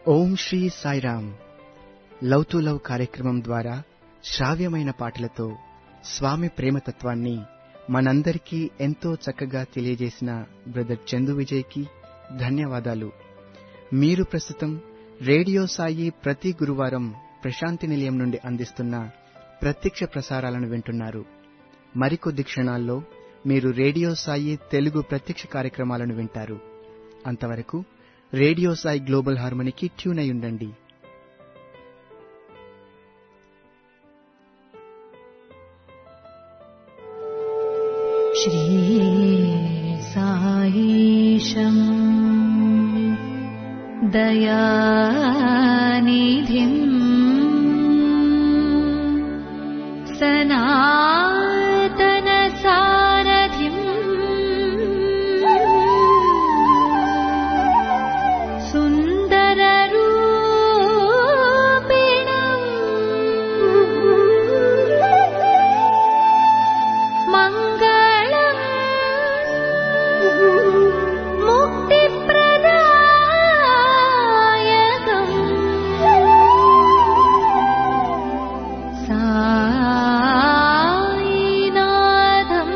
Om Shri Sairam love to love కార్యక్రమం ద్వారా శ్రావ్యమైన పాటలతో స్వామి ప్రేమతత్వాన్ని మనందరికీ ఎంతో చక్కగా తెలియజేసిన బ్రదర్ చందు విజయ్కి ధన్యవాదాలు మీరు ప్రస్తుతం రేడియో సాయి ప్రతి గురువారం ప్రశాంతి నిలయం నుండి అందిస్తున్న ప్రత్యక్ష ప్రసారాలను వింటున్నారు మరికొద్ది క్షణాల్లో మీరు రేడియో సాయి తెలుగు ప్రత్యక్ష కార్యక్రమాలను వింటారు అంతవరకు రేడియో సాయి గ్లోబల్ హార్మనీకి ట్యూన్ అయి ఉండండి श्रीसायीशम् दयानिधिम् सनातनसारथिम् सुन्दररूपिणम् मङ्गलम् मुक्तिप्रदायकम् सायिनाथम्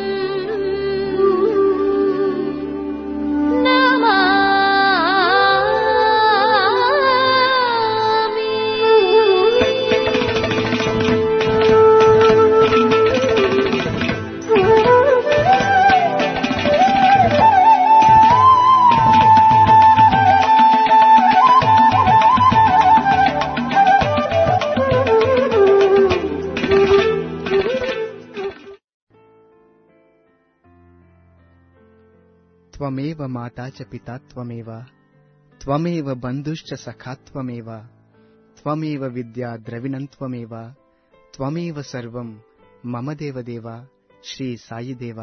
త్వమేవ మాతా చ పితా త్వమేవ త్వమేవ బంధుశ్చ సఖా త్వమేవ త్వమేవ విద్యా ద్రవిణం త్వమేవ త్వమేవ సర్వం మమ దేవదేవ శ్రీ సాయిదేవ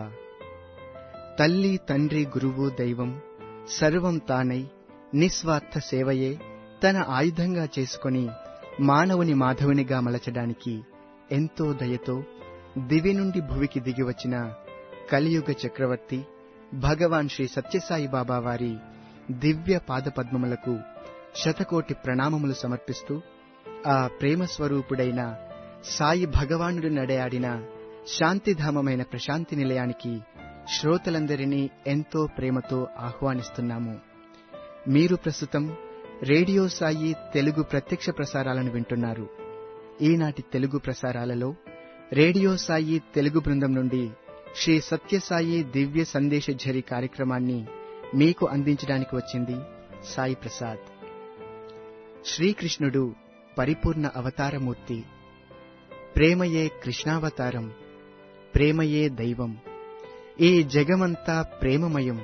తల్లి తండ్రి గురువు దైవం సర్వం తానై నిస్వార్థ సేవయే తన ఆయుధంగా చేసుకొని మానవుని మాధవునిగా మలచడానికి ఎంతో దయతో దివి నుండి భువికి దిగివచ్చిన కలియుగ చక్రవర్తి భగవాన్ శ్రీ సత్యసాయి బాబా వారి దివ్య పాదపద్మములకు శతకోటి ప్రణామములు సమర్పిస్తూ ఆ ప్రేమ స్వరూపుడైన సాయి భగవానుడు నడయాడిన శాంతిధామమైన ప్రశాంతి నిలయానికి శ్రోతలందరినీ ఎంతో ప్రేమతో ఆహ్వానిస్తున్నాము మీరు ప్రస్తుతం రేడియో సాయి తెలుగు ప్రత్యక్ష ప్రసారాలను వింటున్నారు ఈనాటి తెలుగు ప్రసారాలలో రేడియో సాయి తెలుగు బృందం నుండి శ్రీ సత్యసాయి దివ్య సందేశ ఝరి కార్యక్రమాన్ని మీకు అందించడానికి వచ్చింది సాయి ప్రసాద్ శ్రీకృష్ణుడు పరిపూర్ణ అవతారమూర్తి ప్రేమయే కృష్ణావతారం ప్రేమయే దైవం ఈ జగమంతా ప్రేమమయం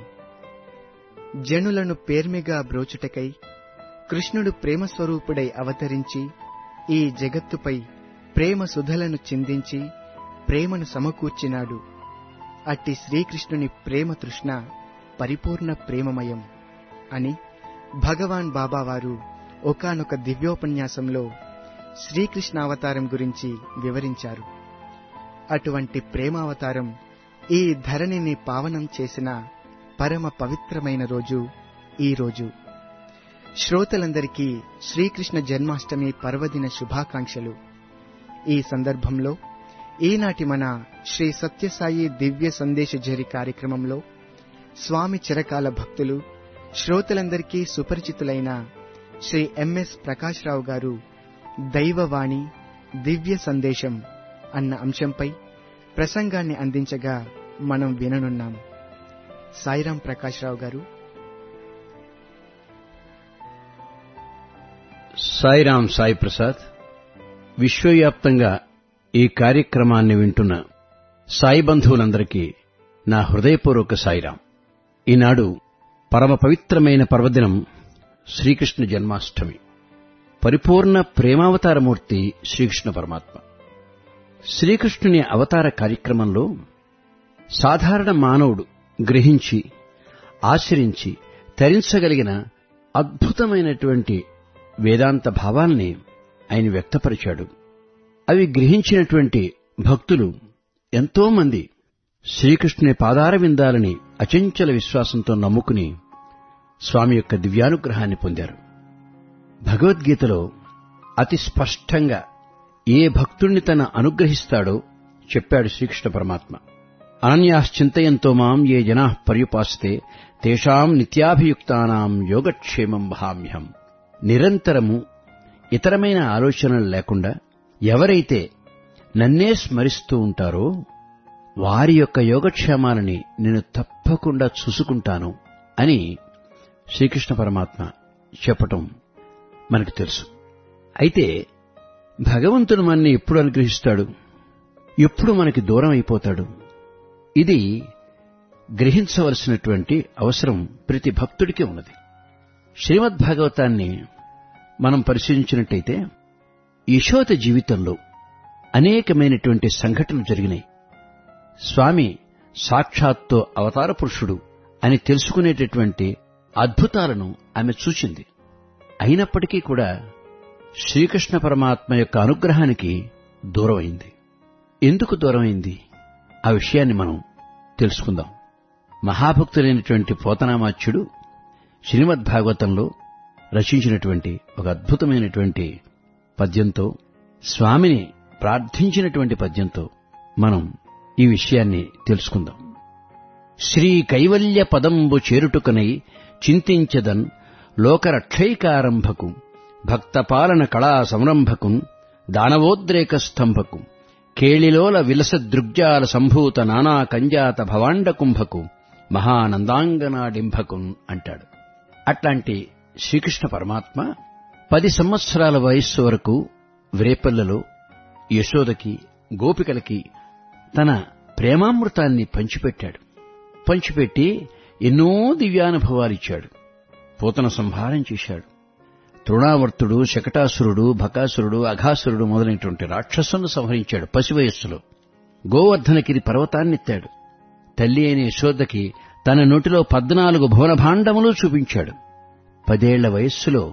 జనులను పేర్మిగా బ్రోచుటకై కృష్ణుడు ప్రేమస్వరూపుడై అవతరించి ఈ జగత్తుపై ప్రేమ సుధలను చిందించి ప్రేమను సమకూర్చినాడు అట్టి శ్రీకృష్ణుని ప్రేమ తృష్ణ పరిపూర్ణ ప్రేమమయం అని భగవాన్ బాబావారు ఒకానొక దివ్యోపన్యాసంలో శ్రీకృష్ణావతారం గురించి వివరించారు అటువంటి ప్రేమావతారం ఈ ధరణిని పావనం చేసిన పరమ పవిత్రమైన రోజు ఈ రోజు శ్రోతలందరికీ శ్రీకృష్ణ జన్మాష్టమి పర్వదిన శుభాకాంక్షలు ఈ సందర్భంలో ఈనాటి మన శ్రీ సత్యసాయి దివ్య సందేశ జరి కార్యక్రమంలో స్వామి చిరకాల భక్తులు శ్రోతలందరికీ సుపరిచితులైన శ్రీ ఎంఎస్ ప్రకాశ్రావు గారు దైవవాణి దివ్య సందేశం అన్న అంశంపై ప్రసంగాన్ని అందించగా మనం విననున్నాం సాయిరాం ప్రకాశ్రావు గారు సాయిరాం సాయి ప్రసాద్ విశ్వవ్యాప్తంగా ఈ కార్యక్రమాన్ని వింటున్న సాయి బంధువులందరికీ నా హృదయపూర్వక సాయిరాం ఈనాడు పరమ పవిత్రమైన పర్వదినం శ్రీకృష్ణ జన్మాష్టమి పరిపూర్ణ ప్రేమావతారమూర్తి శ్రీకృష్ణ పరమాత్మ శ్రీకృష్ణుని అవతార కార్యక్రమంలో సాధారణ మానవుడు గ్రహించి ఆచరించి తరించగలిగిన అద్భుతమైనటువంటి వేదాంత భావాల్ని ఆయన వ్యక్తపరిచాడు అవి గ్రహించినటువంటి భక్తులు ఎంతో మంది శ్రీకృష్ణుని పాదార విందాలని అచంచల విశ్వాసంతో నమ్ముకుని స్వామి యొక్క దివ్యానుగ్రహాన్ని పొందారు భగవద్గీతలో అతి స్పష్టంగా ఏ భక్తుణ్ణి తన అనుగ్రహిస్తాడో చెప్పాడు శ్రీకృష్ణ పరమాత్మ అనన్యాశ్చింతయంతో మాం ఏ జనా పర్యుపాస్తే తేషాం నిత్యాభియుక్తానాం యోగక్షేమం వహామ్యహం నిరంతరము ఇతరమైన ఆలోచనలు లేకుండా ఎవరైతే నన్నే స్మరిస్తూ ఉంటారో వారి యొక్క యోగక్షేమాలని నేను తప్పకుండా చూసుకుంటాను అని శ్రీకృష్ణ పరమాత్మ చెప్పటం మనకు తెలుసు అయితే భగవంతుడు మనని ఎప్పుడు అనుగ్రహిస్తాడు ఎప్పుడు మనకి దూరం అయిపోతాడు ఇది గ్రహించవలసినటువంటి అవసరం ప్రతి భక్తుడికి ఉన్నది శ్రీమద్ భాగవతాన్ని మనం పరిశీలించినట్టయితే యశోద జీవితంలో అనేకమైనటువంటి సంఘటనలు జరిగినాయి స్వామి సాక్షాత్తు అవతార పురుషుడు అని తెలుసుకునేటటువంటి అద్భుతాలను ఆమె చూచింది అయినప్పటికీ కూడా శ్రీకృష్ణ పరమాత్మ యొక్క అనుగ్రహానికి దూరమైంది ఎందుకు దూరమైంది ఆ విషయాన్ని మనం తెలుసుకుందాం మహాభక్తులైనటువంటి పోతనామాచ్యుడు శ్రీమద్ భాగవతంలో రచించినటువంటి ఒక అద్భుతమైనటువంటి పద్యంతో స్వామిని ప్రార్థించినటువంటి పద్యంతో మనం ఈ విషయాన్ని తెలుసుకుందాం శ్రీ కైవల్య పదంబు చేరుటుకనై చింతించదన్ లోకరక్షైకారంభకు భక్తపాలన కళా సంరంభకున్ దానవోద్రేక స్తంభకు కేళిలోల విలస దృగ్జాల సంభూత నానా కంజాత భవాండ కుంభకు మహానందాంగనాడింభకున్ అంటాడు అట్లాంటి శ్రీకృష్ణ పరమాత్మ పది సంవత్సరాల వయస్సు వరకు వ్రేపల్లలో యశోదకి గోపికలకి తన ప్రేమామృతాన్ని పంచిపెట్టాడు పంచిపెట్టి ఎన్నో దివ్యానుభవాలిచ్చాడు పూతన సంహారం చేశాడు తృణావర్తుడు శకటాసురుడు భకాసురుడు అఘాసురుడు మొదలైనటువంటి రాక్షసులను సంహరించాడు పసివయస్సులో గోవర్ధనకిరి పర్వతాన్నెత్తాడు తల్లి అయిన యశోదకి తన నోటిలో పద్నాలుగు భువనభాండములు చూపించాడు పదేళ్ల వయస్సులో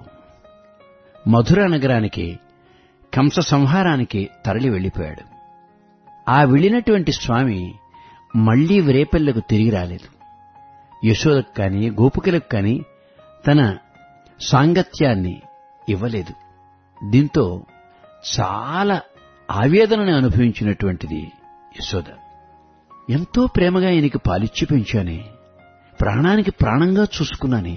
మధుర నగరానికి కంస సంహారానికి తరలి వెళ్లిపోయాడు ఆ వెళ్ళినటువంటి స్వామి మళ్లీ వ్రేపల్లెకు తిరిగి రాలేదు యశోదకు కాని గోపికలకు కాని తన సాంగత్యాన్ని ఇవ్వలేదు దీంతో చాలా ఆవేదనని అనుభవించినటువంటిది యశోద ఎంతో ప్రేమగా ఈయనకి పాలిచ్చి పెంచానే ప్రాణానికి ప్రాణంగా చూసుకున్నానే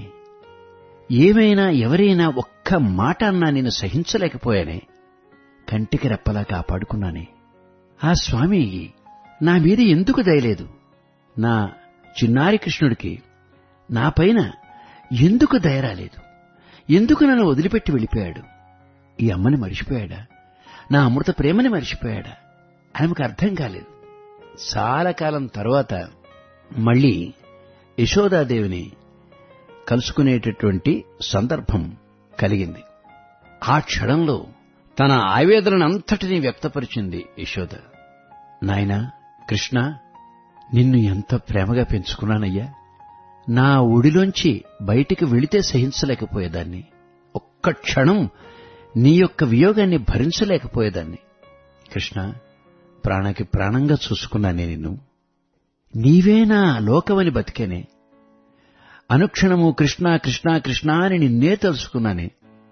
ఏమైనా ఎవరైనా ఒక్క మాట అన్నా నేను సహించలేకపోయానే కంటికి రెప్పలా కాపాడుకున్నానే ఆ స్వామి నా మీద ఎందుకు దయలేదు నా చిన్నారి కృష్ణుడికి నా పైన ఎందుకు దయరాలేదు ఎందుకు నన్ను వదిలిపెట్టి వెళ్ళిపోయాడు ఈ అమ్మని మరిచిపోయాడా నా అమృత ప్రేమని మరిచిపోయాడా ఆమెకు అర్థం కాలేదు చాలా కాలం తర్వాత మళ్ళీ యశోదాదేవిని కలుసుకునేటటువంటి సందర్భం కలిగింది ఆ క్షణంలో తన ఆవేదనంతటినీ వ్యక్తపరిచింది యశోద నాయనా కృష్ణ నిన్ను ఎంత ప్రేమగా పెంచుకున్నానయ్యా నా ఒడిలోంచి బయటికి వెళితే సహించలేకపోయేదాన్ని ఒక్క క్షణం నీ యొక్క వియోగాన్ని భరించలేకపోయేదాన్ని కృష్ణ ప్రాణకి ప్రాణంగా చూసుకున్నానే నిన్ను నీవే నా లోకమని బతికేనే అనుక్షణము కృష్ణ కృష్ణ కృష్ణ అని నిన్నే తెలుసుకున్నానే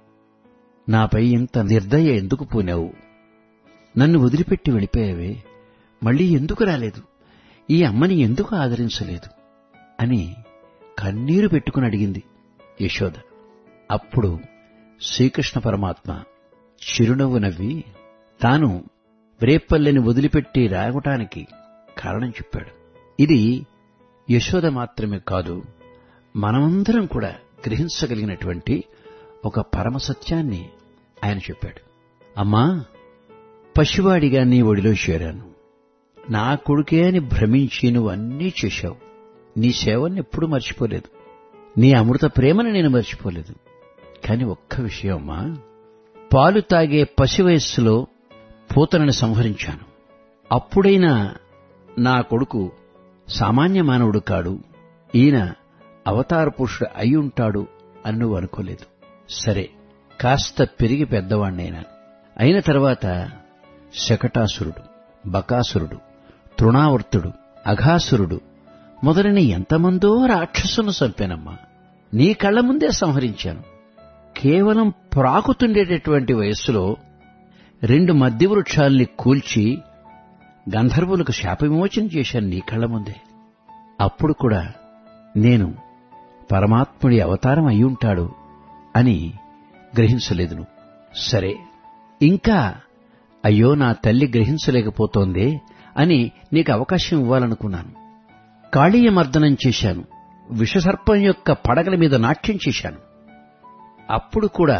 నాపై ఇంత నిర్దయ ఎందుకు పూనావు నన్ను వదిలిపెట్టి వెళ్ళిపోయావే మళ్ళీ ఎందుకు రాలేదు ఈ అమ్మని ఎందుకు ఆదరించలేదు అని కన్నీరు పెట్టుకుని అడిగింది యశోద అప్పుడు శ్రీకృష్ణ పరమాత్మ చిరునవ్వు నవ్వి తాను వ్రేపల్లెని వదిలిపెట్టి రావటానికి కారణం చెప్పాడు ఇది యశోద మాత్రమే కాదు మనమందరం కూడా గ్రహించగలిగినటువంటి ఒక పరమ సత్యాన్ని ఆయన చెప్పాడు అమ్మా పసివాడిగా నీ ఒడిలో చేరాను నా కొడుకే అని భ్రమించి నువ్వు అన్నీ చేశావు నీ సేవల్ని ఎప్పుడూ మర్చిపోలేదు నీ అమృత ప్రేమను నేను మర్చిపోలేదు కాని ఒక్క విషయం అమ్మా పాలు తాగే పసి వయస్సులో పూతనని సంహరించాను అప్పుడైనా నా కొడుకు సామాన్య మానవుడు కాడు ఈయన అవతార పురుషుడు అయి ఉంటాడు అని నువ్వు అనుకోలేదు సరే కాస్త పెరిగి పెద్దవాణ్ణైనాను అయిన తర్వాత శకటాసురుడు బకాసురుడు తృణావర్తుడు అఘాసురుడు మొదలైన ఎంతమందో రాక్షసును చంపానమ్మా నీ కళ్ల ముందే సంహరించాను కేవలం ప్రాకుతుండేటటువంటి వయస్సులో రెండు మద్య వృక్షాల్ని కూల్చి గంధర్వులకు శాపవిమోచన చేశాను నీ కళ్ళ ముందే అప్పుడు కూడా నేను పరమాత్ముడి అవతారం అయ్యుంటాడు అని గ్రహించలేదు నువ్వు సరే ఇంకా అయ్యో నా తల్లి గ్రహించలేకపోతోందే అని నీకు అవకాశం ఇవ్వాలనుకున్నాను కాళీయమర్దనం చేశాను విషసర్పం యొక్క పడగల మీద నాట్యం చేశాను అప్పుడు కూడా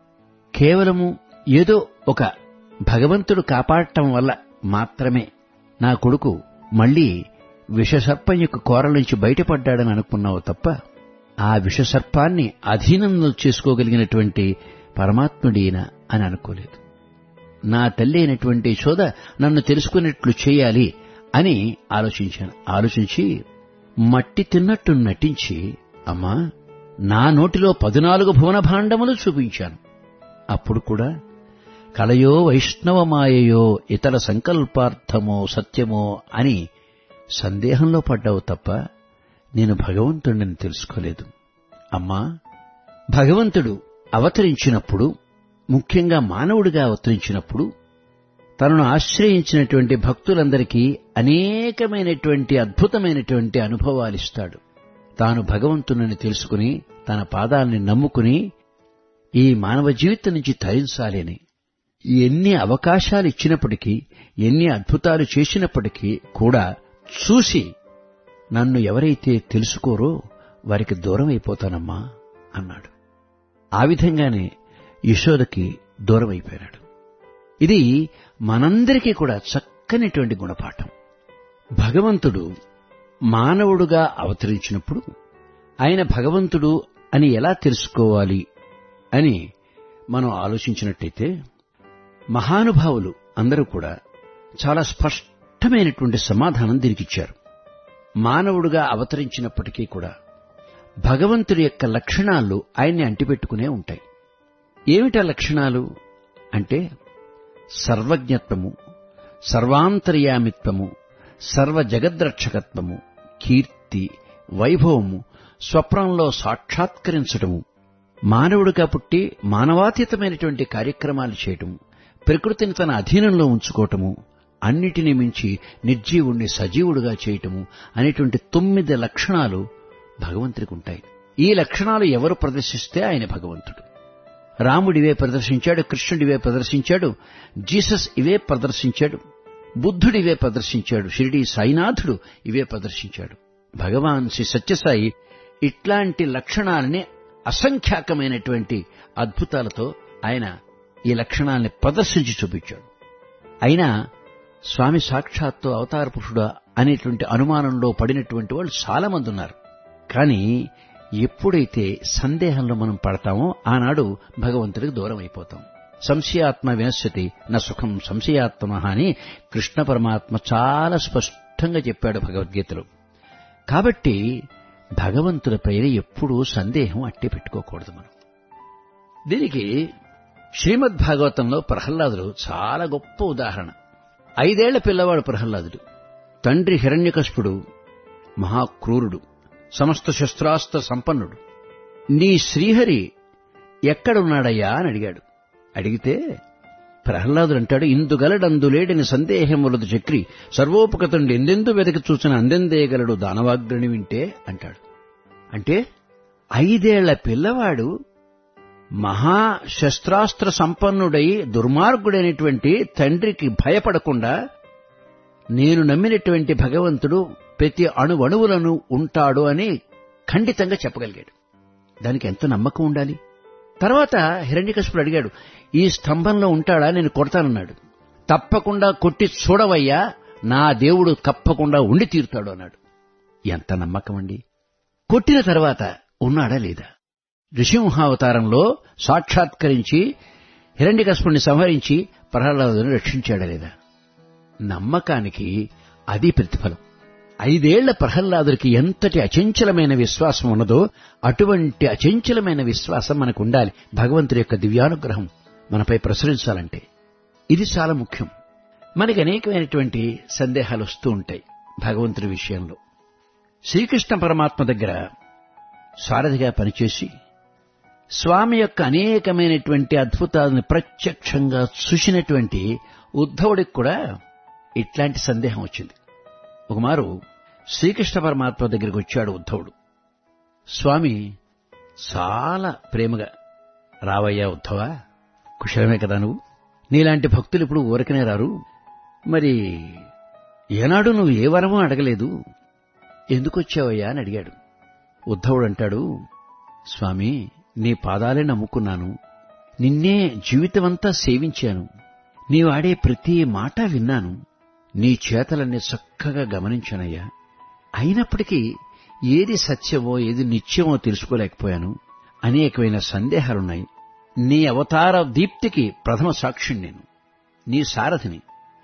కేవలము ఏదో ఒక భగవంతుడు కాపాడటం వల్ల మాత్రమే నా కొడుకు మళ్లీ విషసర్పం యొక్క కోరల నుంచి బయటపడ్డాడని అనుకున్నావు తప్ప ఆ విషసర్పాన్ని అధీనంలో చేసుకోగలిగినటువంటి పరమాత్ముడీన అని అనుకోలేదు నా తల్లి అయినటువంటి శోధ నన్ను తెలుసుకునేట్లు చేయాలి అని ఆలోచించాను ఆలోచించి మట్టి తిన్నట్టు నటించి అమ్మా నా నోటిలో పద్నాలుగు భువన భాండములు చూపించాను అప్పుడు కూడా కలయో వైష్ణవమాయయో ఇతర సంకల్పార్థమో సత్యమో అని సందేహంలో పడ్డావు తప్ప నేను భగవంతుడిని తెలుసుకోలేదు అమ్మా భగవంతుడు అవతరించినప్పుడు ముఖ్యంగా మానవుడిగా అవతరించినప్పుడు తనను ఆశ్రయించినటువంటి భక్తులందరికీ అనేకమైనటువంటి అద్భుతమైనటువంటి అనుభవాలిస్తాడు తాను భగవంతునని తెలుసుకుని తన పాదాల్ని నమ్ముకుని ఈ మానవ జీవితం నుంచి తరించాలి అని ఎన్ని అవకాశాలు ఇచ్చినప్పటికీ ఎన్ని అద్భుతాలు చేసినప్పటికీ కూడా చూసి నన్ను ఎవరైతే తెలుసుకోరో వారికి దూరం అయిపోతానమ్మా అన్నాడు ఆ విధంగానే యశోదకి దూరం అయిపోయాడు ఇది మనందరికీ కూడా చక్కనిటువంటి గుణపాఠం భగవంతుడు మానవుడుగా అవతరించినప్పుడు ఆయన భగవంతుడు అని ఎలా తెలుసుకోవాలి అని మనం ఆలోచించినట్టయితే మహానుభావులు అందరూ కూడా చాలా స్పష్టమైనటువంటి సమాధానం దీనికిచ్చారు మానవుడుగా అవతరించినప్పటికీ కూడా భగవంతుడి యొక్క లక్షణాలు ఆయన్ని అంటిపెట్టుకునే ఉంటాయి ఏమిటా లక్షణాలు అంటే సర్వజ్ఞత్వము సర్వాంతర్యామిత్వము సర్వ జగద్రక్షకత్వము కీర్తి వైభవము స్వప్నంలో సాక్షాత్కరించటము మానవుడిగా పుట్టి మానవాతీతమైనటువంటి కార్యక్రమాలు చేయటము ప్రకృతిని తన అధీనంలో ఉంచుకోవటము అన్నిటినీ మించి నిర్జీవుణ్ణి సజీవుడుగా చేయటము అనేటువంటి తొమ్మిది లక్షణాలు భగవంతుడికి ఉంటాయి ఈ లక్షణాలు ఎవరు ప్రదర్శిస్తే ఆయన భగవంతుడు రాముడివే ప్రదర్శించాడు కృష్ణుడివే ప్రదర్శించాడు జీసస్ ఇవే ప్రదర్శించాడు బుద్ధుడివే ప్రదర్శించాడు షిరిడి సాయినాథుడు ఇవే ప్రదర్శించాడు భగవాన్ శ్రీ సత్యసాయి ఇట్లాంటి లక్షణాలని అసంఖ్యాకమైనటువంటి అద్భుతాలతో ఆయన ఈ లక్షణాలని ప్రదర్శించి చూపించాడు అయినా స్వామి సాక్షాత్తు అవతార పురుషుడా అనేటువంటి అనుమానంలో పడినటువంటి వాళ్ళు చాలా మంది ఉన్నారు కానీ ఎప్పుడైతే సందేహంలో మనం పడతామో ఆనాడు భగవంతుడికి దూరం అయిపోతాం సంశయాత్మ వినశ్యతి నా సుఖం సంశయాత్మ అని కృష్ణ పరమాత్మ చాలా స్పష్టంగా చెప్పాడు భగవద్గీతలో కాబట్టి భగవంతుడి పైన ఎప్పుడూ సందేహం అట్టి పెట్టుకోకూడదు మనం దీనికి శ్రీమద్ భాగవతంలో ప్రహ్లాదుడు చాలా గొప్ప ఉదాహరణ ఐదేళ్ల పిల్లవాడు ప్రహ్లాదుడు తండ్రి హిరణ్యకశపుడు మహాక్రూరుడు సమస్త శస్త్రాస్త్ర సంపన్నుడు నీ శ్రీహరి ఎక్కడున్నాడయ్యా అని అడిగాడు అడిగితే ప్రహ్లాదుడు అంటాడు ఇందుగలడందులేడని సందేహములదు చక్రి సర్వోపకతుండి ఎందెందు వెదకి చూసిన అందెందేయగలడు దానవాగ్రని వింటే అంటాడు అంటే ఐదేళ్ల పిల్లవాడు మహా శస్త్రాస్త్ర సంపన్నుడై దుర్మార్గుడైనటువంటి తండ్రికి భయపడకుండా నేను నమ్మినటువంటి భగవంతుడు ప్రతి అణువణువులను ఉంటాడు అని ఖండితంగా చెప్పగలిగాడు దానికి ఎంత నమ్మకం ఉండాలి తర్వాత హిరణ్యకశిపుడు అడిగాడు ఈ స్తంభంలో ఉంటాడా నేను కొడతానన్నాడు తప్పకుండా కొట్టి చూడవయ్యా నా దేవుడు తప్పకుండా ఉండి తీరుతాడు అన్నాడు ఎంత నమ్మకం అండి కొట్టిన తర్వాత ఉన్నాడా లేదా నృసింహావతారంలో సాక్షాత్కరించి హిరణ్యకశపుణ్ణి సంహరించి ప్రహ్లాదుని రక్షించాడా లేదా నమ్మకానికి అది ప్రతిఫలం ఐదేళ్ల ప్రహ్లాదుడికి ఎంతటి అచంచలమైన విశ్వాసం ఉన్నదో అటువంటి అచంచలమైన విశ్వాసం మనకు ఉండాలి భగవంతుడి యొక్క దివ్యానుగ్రహం మనపై ప్రసరించాలంటే ఇది చాలా ముఖ్యం మనకి అనేకమైనటువంటి సందేహాలు వస్తూ ఉంటాయి భగవంతుడి విషయంలో శ్రీకృష్ణ పరమాత్మ దగ్గర సారథిగా పనిచేసి స్వామి యొక్క అనేకమైనటువంటి అద్భుతాలను ప్రత్యక్షంగా చూసినటువంటి ఉద్ధవుడికి కూడా ఇట్లాంటి సందేహం వచ్చింది ఒకమారు శ్రీకృష్ణ పరమాత్మ దగ్గరికి వచ్చాడు ఉద్ధవుడు స్వామి చాలా ప్రేమగా రావయ్యా ఉద్ధవా కుశలమే కదా నువ్వు నీలాంటి భక్తులు ఇప్పుడు ఊరకనే రారు మరి ఏనాడు నువ్వు ఏ వరమో అడగలేదు ఎందుకు వచ్చావయ్యా అని అడిగాడు ఉద్ధవుడు అంటాడు స్వామి నీ పాదాలే నమ్ముకున్నాను నిన్నే జీవితమంతా సేవించాను నీవు ఆడే ప్రతి మాట విన్నాను నీ చేతలన్నీ చక్కగా గమనించానయ్యా అయినప్పటికీ ఏది సత్యమో ఏది నిత్యమో తెలుసుకోలేకపోయాను అనేకమైన సందేహాలున్నాయి నీ అవతార దీప్తికి ప్రథమ సాక్షిని నేను నీ సారథిని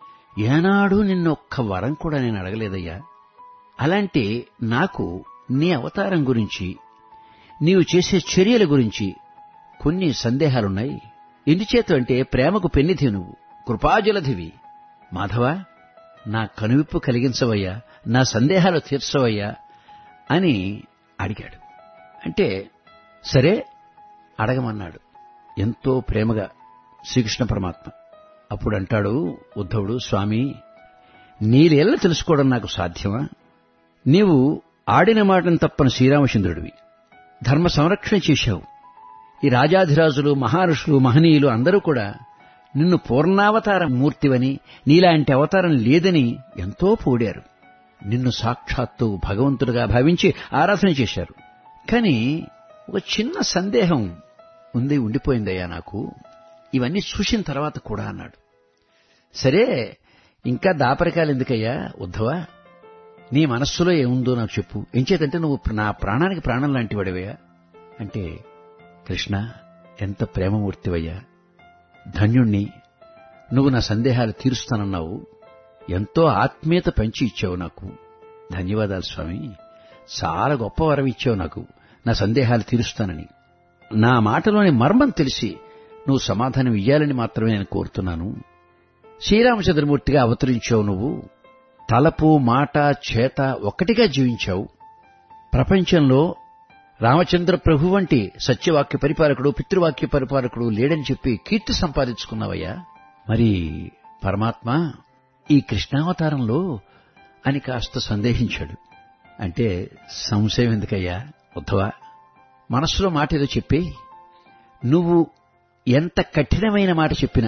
ఏనాడు నిన్నొక్క వరం కూడా నేను అడగలేదయ్యా అలాంటి నాకు నీ అవతారం గురించి నీవు చేసే చర్యల గురించి కొన్ని సందేహాలున్నాయి ఎందుచేత అంటే ప్రేమకు పెన్నిధి నువ్వు కృపాజలధివి మాధవ నా కనువిప్పు కలిగించవయ్యా నా సందేహాలు తీర్చవయ్యా అని అడిగాడు అంటే సరే అడగమన్నాడు ఎంతో ప్రేమగా శ్రీకృష్ణ పరమాత్మ అప్పుడు అంటాడు ఉద్ధవుడు స్వామి నీలేళ్ళ తెలుసుకోవడం నాకు సాధ్యమా నీవు ఆడిన మాటను తప్పని శ్రీరామచంద్రుడివి ధర్మ సంరక్షణ చేశావు ఈ రాజాధిరాజులు మహర్షులు మహనీయులు అందరూ కూడా నిన్ను పూర్ణావతార మూర్తివని నీలాంటి అవతారం లేదని ఎంతో పొగిడారు నిన్ను సాక్షాత్తు భగవంతుడిగా భావించి ఆరాధన చేశారు కానీ ఒక చిన్న సందేహం ఉంది ఉండిపోయిందయ్యా నాకు ఇవన్నీ చూసిన తర్వాత కూడా అన్నాడు సరే ఇంకా దాపరికాలు ఎందుకయ్యా ఉద్ధవా నీ మనస్సులో ఏముందో నాకు చెప్పు ఎంచేతంటే నువ్వు నా ప్రాణానికి ప్రాణం లాంటి వాడివయ్యా అంటే కృష్ణ ఎంత ప్రేమమూర్తివయ్యా ధన్యుణ్ణి నువ్వు నా సందేహాలు తీరుస్తానన్నావు ఎంతో ఆత్మీయత పెంచి ఇచ్చావు నాకు ధన్యవాదాలు స్వామి చాలా గొప్ప వరం ఇచ్చావు నాకు నా సందేహాలు తీరుస్తానని నా మాటలోని మర్మం తెలిసి నువ్వు సమాధానం ఇయ్యాలని మాత్రమే నేను కోరుతున్నాను శ్రీరామచంద్రమూర్తిగా అవతరించావు నువ్వు తలపు మాట చేత ఒక్కటిగా జీవించావు ప్రపంచంలో రామచంద్ర ప్రభు వంటి సత్యవాక్య పరిపాలకుడు పితృవాక్య పరిపాలకుడు లేడని చెప్పి కీర్తి సంపాదించుకున్నావయ్యా మరి పరమాత్మ ఈ కృష్ణావతారంలో అని కాస్త సందేహించాడు అంటే సంశయం ఎందుకయ్యా ఉద్ధవా మనస్సులో మాట ఏదో చెప్పి నువ్వు ఎంత కఠినమైన మాట చెప్పినా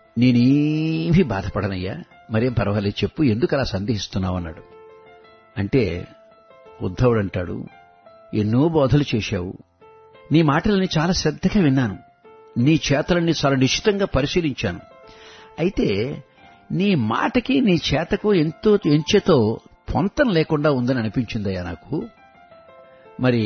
నేనేమీ బాధపడనయ్యా మరేం పర్వాలేదు చెప్పు ఎందుకు అలా సందేహిస్తున్నావు అన్నాడు అంటే ఉద్ధవుడు అంటాడు ఎన్నో బోధలు చేశావు నీ మాటలని చాలా శ్రద్ధగా విన్నాను నీ చేతలన్నీ చాలా నిశ్చితంగా పరిశీలించాను అయితే నీ మాటకి నీ చేతకు ఎంతో ఎంచేతో పొంతం లేకుండా ఉందని అనిపించిందయ్యా నాకు మరి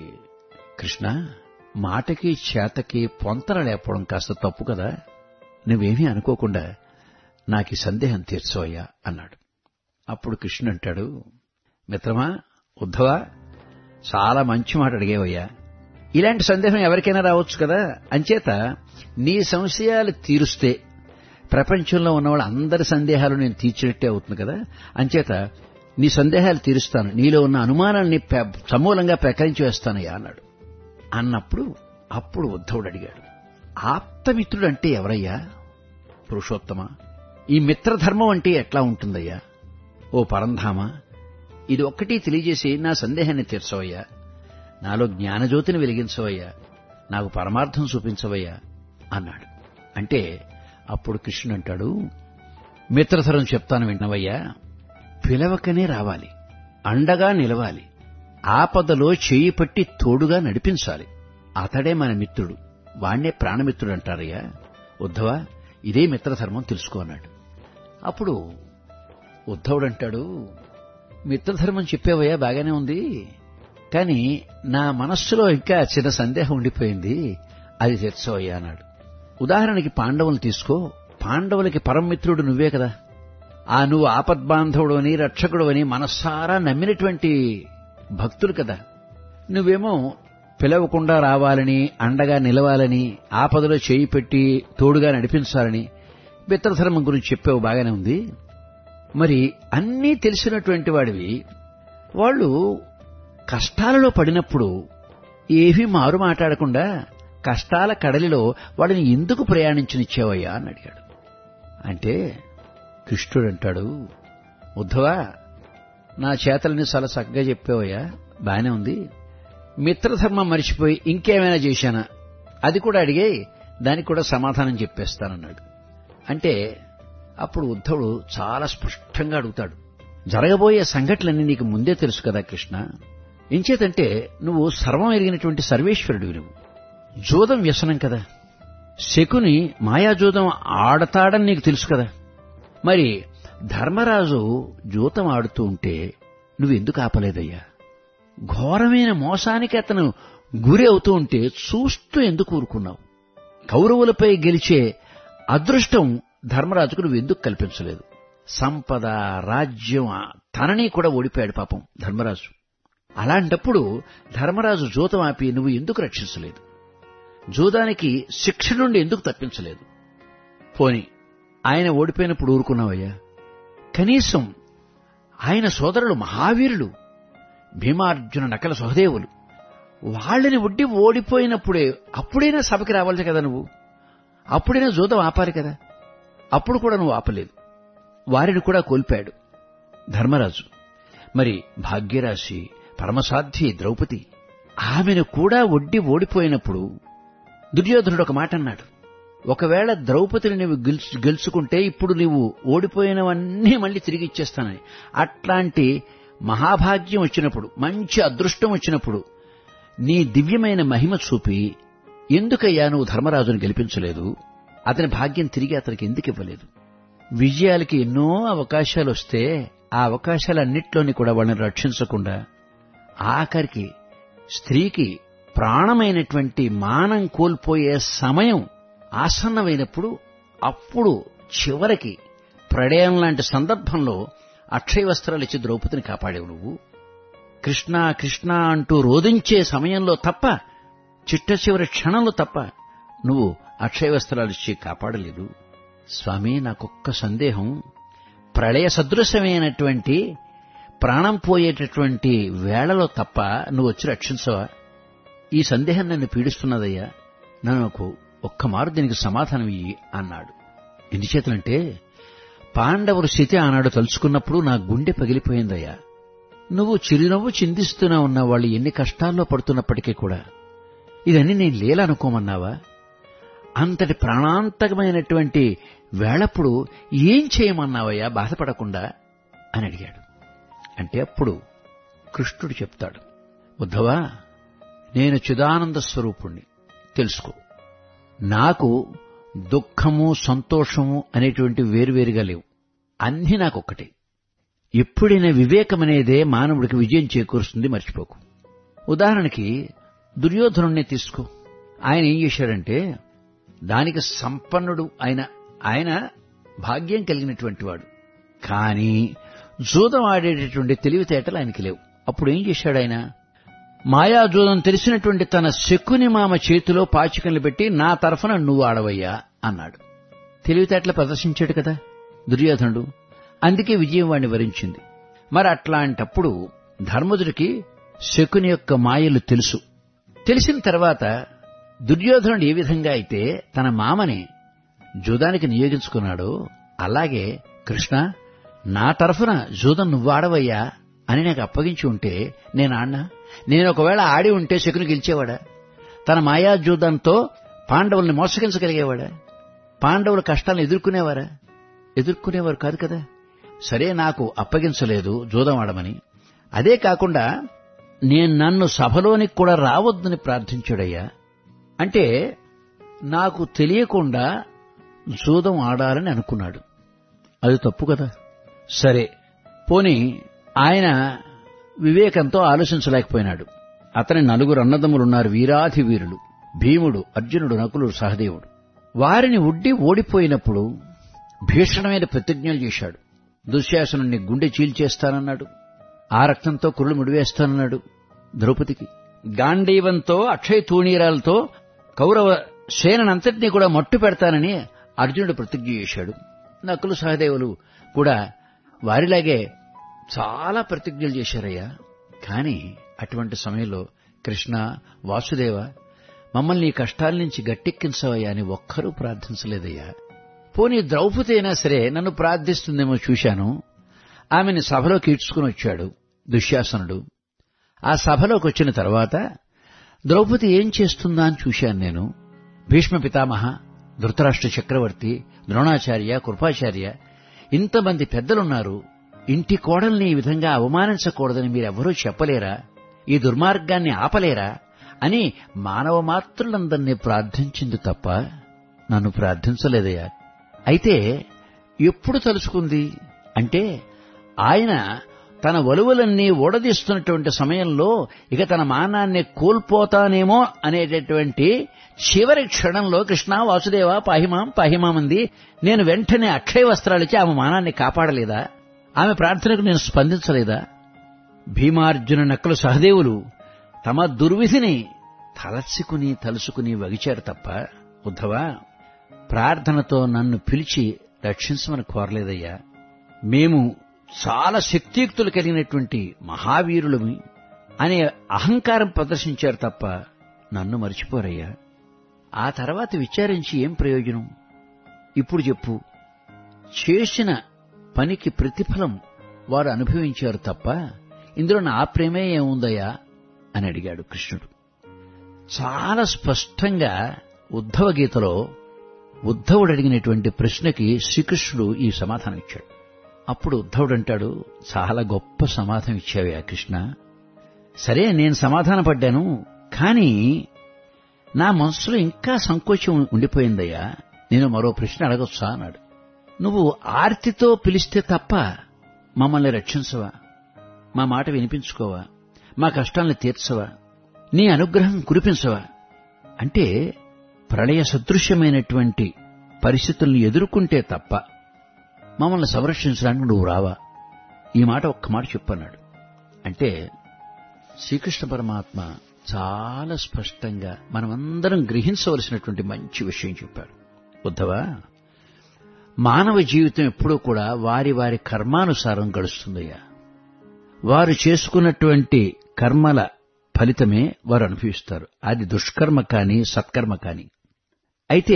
కృష్ణ మాటకి చేతకి పొంతన లేకపోవడం కాస్త తప్పు కదా నువ్వేమీ అనుకోకుండా నాకు ఈ సందేహం తీర్చవయ్యా అన్నాడు అప్పుడు కృష్ణుడు అంటాడు మిత్రమా ఉద్ధవా చాలా మంచి మాట అడిగేవయ్యా ఇలాంటి సందేహం ఎవరికైనా రావచ్చు కదా అంచేత నీ సంశయాలు తీరుస్తే ప్రపంచంలో ఉన్న వాళ్ళ అందరి సందేహాలు నేను తీర్చినట్టే అవుతుంది కదా అంచేత నీ సందేహాలు తీరుస్తాను నీలో ఉన్న అనుమానాల్ని సమూలంగా ప్రకరించి వేస్తానయ్యా అన్నాడు అన్నప్పుడు అప్పుడు ఉద్ధవుడు అడిగాడు ఆప్తమిత్రుడు అంటే ఎవరయ్యా పురుషోత్తమ ఈ మిత్రధర్మం అంటే ఎట్లా ఉంటుందయ్యా ఓ పరంధామ ఇది ఒక్కటి తెలియజేసి నా సందేహాన్ని తీర్చవయ్యా నాలో జ్ఞానజ్యోతిని వెలిగించవయ్యా నాకు పరమార్థం చూపించవయ్యా అన్నాడు అంటే అప్పుడు కృష్ణుడు అంటాడు మిత్రధరం చెప్తాను విన్నవయ్యా పిలవకనే రావాలి అండగా నిలవాలి ఆపదలో చేయి పట్టి తోడుగా నడిపించాలి అతడే మన మిత్రుడు వాణ్ణే ప్రాణమిత్రుడు అంటారయ్యా ఉద్ధవా ఇదే మిత్రధర్మం తెలుసుకో అన్నాడు అప్పుడు ఉద్ధవుడు అంటాడు మిత్రధర్మం చెప్పేవయ్యా బాగానే ఉంది కానీ నా మనస్సులో ఇంకా చిన్న సందేహం ఉండిపోయింది అది తెచ్చవయ్యా అన్నాడు ఉదాహరణకి పాండవులు తీసుకో పాండవులకి పరమమిత్రుడు నువ్వే కదా ఆ నువ్వు ఆపద్బాంధవుడు అని రక్షకుడు అని మనస్సారా నమ్మినటువంటి భక్తులు కదా నువ్వేమో పిలవకుండా రావాలని అండగా నిలవాలని ఆపదలో చేయి పెట్టి తోడుగా నడిపించాలని మిత్రధర్మం గురించి చెప్పావు బాగానే ఉంది మరి అన్నీ తెలిసినటువంటి వాడివి వాళ్ళు కష్టాలలో పడినప్పుడు ఏమీ మారు మాట్లాడకుండా కష్టాల కడలిలో వాడిని ఎందుకు ప్రయాణించనిచ్చావయ్యా అని అడిగాడు అంటే కృష్ణుడు అంటాడు ఉద్ధవా నా చేతలని చాలా చక్కగా చెప్పావయ్యా బానే ఉంది మిత్రధర్మం మరిచిపోయి ఇంకేమైనా చేశానా అది కూడా అడిగే దానికి కూడా సమాధానం చెప్పేస్తానన్నాడు అంటే అప్పుడు ఉద్ధవుడు చాలా స్పష్టంగా అడుగుతాడు జరగబోయే సంఘటనలన్నీ నీకు ముందే తెలుసు కదా కృష్ణ ఇంచేతంటే నువ్వు సర్వం ఎరిగినటువంటి సర్వేశ్వరుడివి నువ్వు జూదం వ్యసనం కదా శకుని మాయాజూదం ఆడతాడని నీకు తెలుసు కదా మరి ధర్మరాజు జూతం ఆడుతూ ఉంటే నువ్వెందుకు ఆపలేదయ్యా ఘోరమైన మోసానికి అతను గురి అవుతూ ఉంటే చూస్తూ ఎందుకు ఊరుకున్నావు కౌరవులపై గెలిచే అదృష్టం ధర్మరాజుకు నువ్వెందుకు కల్పించలేదు సంపద రాజ్యం తనని కూడా ఓడిపోయాడు పాపం ధర్మరాజు అలాంటప్పుడు ధర్మరాజు జూతం ఆపి నువ్వు ఎందుకు రక్షించలేదు జూదానికి శిక్ష నుండి ఎందుకు తప్పించలేదు పోని ఆయన ఓడిపోయినప్పుడు ఊరుకున్నావయ్యా కనీసం ఆయన సోదరులు మహావీరులు భీమార్జున నకల సహదేవులు వాళ్ళని ఒడ్డి ఓడిపోయినప్పుడే అప్పుడైనా సభకి రావాలి కదా నువ్వు అప్పుడైనా జూదం ఆపాలి కదా అప్పుడు కూడా నువ్వు ఆపలేదు వారిని కూడా కోల్పాడు ధర్మరాజు మరి భాగ్యరాశి పరమసాధ్వి ద్రౌపది ఆమెను కూడా ఒడ్డి ఓడిపోయినప్పుడు దుర్యోధనుడు ఒక మాట అన్నాడు ఒకవేళ ద్రౌపదిని నువ్వు గెలుచు గెలుచుకుంటే ఇప్పుడు నీవు ఓడిపోయినవన్నీ మళ్ళీ తిరిగి ఇచ్చేస్తానని అట్లాంటి మహాభాగ్యం వచ్చినప్పుడు మంచి అదృష్టం వచ్చినప్పుడు నీ దివ్యమైన మహిమ చూపి ఎందుకయ్యా నువ్వు ధర్మరాజును గెలిపించలేదు అతని భాగ్యం తిరిగి అతనికి ఎందుకు ఇవ్వలేదు విజయాలకి ఎన్నో అవకాశాలు వస్తే ఆ అవకాశాలన్నిట్లోని కూడా వాళ్ళని రక్షించకుండా ఆఖరికి స్త్రీకి ప్రాణమైనటువంటి మానం కోల్పోయే సమయం ఆసన్నమైనప్పుడు అప్పుడు చివరికి ప్రళయం లాంటి సందర్భంలో అక్షయ వస్త్రాలు ఇచ్చి ద్రౌపదిని కాపాడేవు నువ్వు కృష్ణ కృష్ణ అంటూ రోధించే సమయంలో తప్ప చిట్ట చివరి క్షణంలో తప్ప నువ్వు అక్షయ వస్త్రాలు ఇచ్చి కాపాడలేదు స్వామి నాకొక్క సందేహం ప్రళయ సదృశమైనటువంటి ప్రాణం పోయేటటువంటి వేళలో తప్ప నువ్వు వచ్చి రక్షించవా ఈ సందేహం నన్ను పీడిస్తున్నదయ్యా నాకు ఒక్క మారు దీనికి సమాధానం ఇయ్యి అన్నాడు ఎందుచేతనంటే పాండవుల స్థితి ఆనాడు తలుచుకున్నప్పుడు నా గుండె పగిలిపోయిందయ్యా నువ్వు చిరునవ్వు చిందిస్తూనే ఉన్న వాళ్ళు ఎన్ని కష్టాల్లో పడుతున్నప్పటికీ కూడా ఇదన్నీ నేను లేలనుకోమన్నావా అంతటి ప్రాణాంతకమైనటువంటి వేళప్పుడు ఏం చేయమన్నావయ్యా బాధపడకుండా అని అడిగాడు అంటే అప్పుడు కృష్ణుడు చెప్తాడు ఉద్ధవా నేను చిదానంద స్వరూపుణ్ణి తెలుసుకో నాకు దుఃఖము సంతోషము అనేటువంటి వేరువేరుగా లేవు అన్నీ నాకొక్కటే ఎప్పుడైనా వివేకం అనేదే మానవుడికి విజయం చేకూరుస్తుంది మర్చిపోకు ఉదాహరణకి దుర్యోధనుణ్ణి తీసుకో ఆయన ఏం చేశాడంటే దానికి సంపన్నుడు ఆయన ఆయన భాగ్యం కలిగినటువంటి వాడు కానీ జూదం ఆడేటటువంటి తెలివితేటలు ఆయనకి లేవు అప్పుడు ఏం చేశాడు ఆయన మాయాజూదం తెలిసినటువంటి తన శకుని మామ చేతిలో పాచికలు పెట్టి నా తరఫున నువ్వు ఆడవయ్యా అన్నాడు తెలివితేటలు ప్రదర్శించాడు కదా దుర్యోధనుడు అందుకే విజయం వాడిని వరించింది మరి అట్లాంటప్పుడు ధర్మజుడికి శకుని యొక్క మాయలు తెలుసు తెలిసిన తర్వాత దుర్యోధనుడు ఏ విధంగా అయితే తన మామని జూదానికి నియోగించుకున్నాడో అలాగే కృష్ణ నా తరఫున జూదం నువ్వాడవయ్యా అని నాకు అప్పగించి ఉంటే నేను ఆడినా నేను ఒకవేళ ఆడి ఉంటే శకుని గెలిచేవాడా తన మాయా జూదంతో పాండవుల్ని మోసగించగలిగేవాడా పాండవుల కష్టాలను ఎదుర్కొనేవారా ఎదుర్కొనేవారు కాదు కదా సరే నాకు అప్పగించలేదు జూదం ఆడమని అదే కాకుండా నేను నన్ను సభలోనికి కూడా రావద్దని ప్రార్థించాడయ్యా అంటే నాకు తెలియకుండా జూదం ఆడాలని అనుకున్నాడు అది తప్పు కదా సరే పోని ఆయన వివేకంతో ఆలోచించలేకపోయినాడు అతని నలుగురు అన్నదమ్ములున్నారు వీరాధి వీరులు భీముడు అర్జునుడు నకులుడు సహదేవుడు వారిని ఉడ్డి ఓడిపోయినప్పుడు భీషణమైన ప్రతిజ్ఞలు చేశాడు దుశ్శాసనుణ్ణి గుండె చీల్చేస్తానన్నాడు ఆ రక్తంతో కురులు ముడివేస్తానన్నాడు ద్రౌపదికి గాంధీవంతో అక్షయ తూణీరాలతో కౌరవ సేనంతటినీ కూడా మట్టు పెడతానని అర్జునుడు ప్రతిజ్ఞ చేశాడు నకులు సహదేవులు కూడా వారిలాగే చాలా ప్రతిజ్ఞలు చేశారయ్యా కాని అటువంటి సమయంలో కృష్ణ వాసుదేవ మమ్మల్ని ఈ కష్టాల నుంచి గట్టెక్కించవయ్యా అని ఒక్కరూ ప్రార్థించలేదయ్యా పోనీ ద్రౌపది అయినా సరే నన్ను ప్రార్థిస్తుందేమో చూశాను ఆమెని సభలోకి ఈడ్చుకుని వచ్చాడు దుశ్శాసనుడు ఆ సభలోకి వచ్చిన తర్వాత ద్రౌపది ఏం చేస్తుందా అని చూశాను నేను భీష్మ పితామహ ధృతరాష్ట్ర చక్రవర్తి ద్రోణాచార్య కృపాచార్య ఇంతమంది పెద్దలున్నారు ఇంటి కోడల్ని ఈ విధంగా అవమానించకూడదని మీరెవరూ చెప్పలేరా ఈ దుర్మార్గాన్ని ఆపలేరా అని మానవ మాత్రులందరినీ ప్రార్థించింది తప్ప నన్ను ప్రార్థించలేదయ్యా అయితే ఎప్పుడు తలుచుకుంది అంటే ఆయన తన వలువలన్నీ ఓడదీస్తున్నటువంటి సమయంలో ఇక తన మానాన్ని కోల్పోతానేమో అనేటటువంటి చివరి క్షణంలో కృష్ణ వాసుదేవ పాహిమాం పాహిమామంది నేను వెంటనే అక్షయ వస్త్రాలిచ్చి ఆమె మానాన్ని కాపాడలేదా ఆమె ప్రార్థనకు నేను స్పందించలేదా భీమార్జున నక్కలు సహదేవులు తమ దుర్విధిని తలచుకుని తలుసుకుని వగిచారు తప్ప ఉద్ధవా ప్రార్థనతో నన్ను పిలిచి రక్షించమని కోరలేదయ్యా మేము చాలా శక్తియుక్తులు కలిగినటువంటి మహావీరులమి అనే అహంకారం ప్రదర్శించారు తప్ప నన్ను మర్చిపోరయ్యా ఆ తర్వాత విచారించి ఏం ప్రయోజనం ఇప్పుడు చెప్పు చేసిన పనికి ప్రతిఫలం వారు అనుభవించారు తప్ప ఇందులో నా ప్రేమే ఏముందయ్యా అని అడిగాడు కృష్ణుడు చాలా స్పష్టంగా ఉద్ధవ గీతలో ఉద్ధవుడు అడిగినటువంటి ప్రశ్నకి శ్రీకృష్ణుడు ఈ సమాధానం ఇచ్చాడు అప్పుడు ఉద్ధవుడు అంటాడు చాలా గొప్ప సమాధానం ఇచ్చావా కృష్ణ సరే నేను సమాధాన పడ్డాను కానీ నా మనసులో ఇంకా సంకోచం ఉండిపోయిందయ్యా నేను మరో ప్రశ్న అడగొచ్చా అన్నాడు నువ్వు ఆర్తితో పిలిస్తే తప్ప మమ్మల్ని రక్షించవా మా మాట వినిపించుకోవా మా కష్టాలను తీర్చవా నీ అనుగ్రహం కురిపించవా అంటే ప్రళయ సదృశ్యమైనటువంటి పరిస్థితుల్ని ఎదుర్కొంటే తప్ప మమ్మల్ని సంరక్షించడానికి నువ్వు రావా ఈ మాట ఒక్క మాట చెప్పన్నాడు అంటే శ్రీకృష్ణ పరమాత్మ చాలా స్పష్టంగా మనమందరం గ్రహించవలసినటువంటి మంచి విషయం చెప్పాడు ఉద్ధవా మానవ జీవితం ఎప్పుడూ కూడా వారి వారి కర్మానుసారం గడుస్తుందయ్యా వారు చేసుకున్నటువంటి కర్మల ఫలితమే వారు అనుభవిస్తారు అది దుష్కర్మ కాని సత్కర్మ కాని అయితే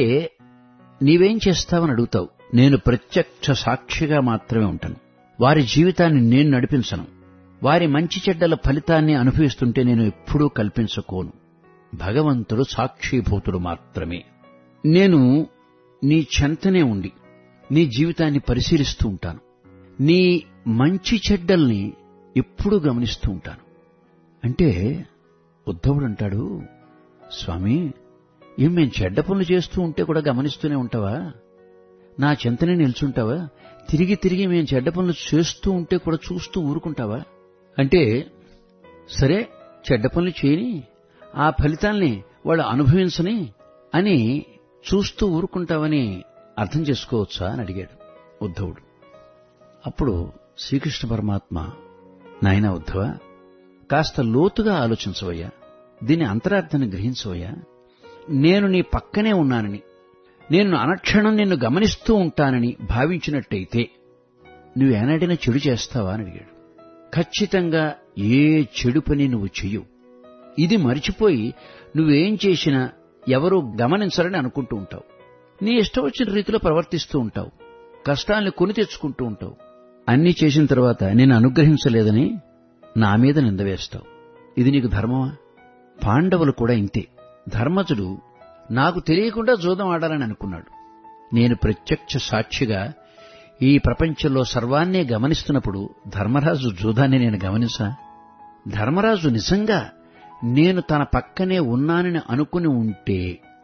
నీవేం చేస్తావని అడుగుతావు నేను ప్రత్యక్ష సాక్షిగా మాత్రమే ఉంటాను వారి జీవితాన్ని నేను నడిపించను వారి మంచి చెడ్డల ఫలితాన్ని అనుభవిస్తుంటే నేను ఎప్పుడూ కల్పించుకోను భగవంతుడు సాక్షిభూతుడు మాత్రమే నేను నీ చెంతనే ఉండి నీ జీవితాన్ని పరిశీలిస్తూ ఉంటాను నీ మంచి చెడ్డల్ని ఎప్పుడూ గమనిస్తూ ఉంటాను అంటే ఉద్ధవుడు అంటాడు స్వామి ఏం మేము చెడ్డ పనులు చేస్తూ ఉంటే కూడా గమనిస్తూనే ఉంటావా నా చెంతనే నిల్చుంటావా తిరిగి తిరిగి మేము చెడ్డ పనులు చేస్తూ ఉంటే కూడా చూస్తూ ఊరుకుంటావా అంటే సరే చెడ్డ పనులు చేయని ఆ ఫలితాల్ని వాళ్ళు అనుభవించని అని చూస్తూ ఊరుకుంటావని అర్థం చేసుకోవచ్చా అని అడిగాడు ఉద్ధవుడు అప్పుడు శ్రీకృష్ణ పరమాత్మ నాయన ఉద్ధవ కాస్త లోతుగా ఆలోచించవయ్యా దీని అంతరార్థాన్ని గ్రహించవయ్యా నేను నీ పక్కనే ఉన్నానని నేను అనక్షణం నిన్ను గమనిస్తూ ఉంటానని భావించినట్టయితే నువ్వేనాడైనా చెడు చేస్తావా అని అడిగాడు ఖచ్చితంగా ఏ చెడు పని నువ్వు చెయ్యవు ఇది మరిచిపోయి నువ్వేం చేసినా ఎవరూ గమనించరని అనుకుంటూ ఉంటావు నీ ఇష్టం వచ్చిన రీతిలో ప్రవర్తిస్తూ ఉంటావు కష్టాల్ని కొని తెచ్చుకుంటూ ఉంటావు అన్నీ చేసిన తర్వాత నేను అనుగ్రహించలేదని నా మీద నింద వేస్తావు ఇది నీకు ధర్మమా పాండవులు కూడా ఇంతే ధర్మజుడు నాకు తెలియకుండా జూదం ఆడాలని అనుకున్నాడు నేను ప్రత్యక్ష సాక్షిగా ఈ ప్రపంచంలో సర్వాన్నే గమనిస్తున్నప్పుడు ధర్మరాజు జూదాన్ని నేను గమనించా ధర్మరాజు నిజంగా నేను తన పక్కనే ఉన్నానని అనుకుని ఉంటే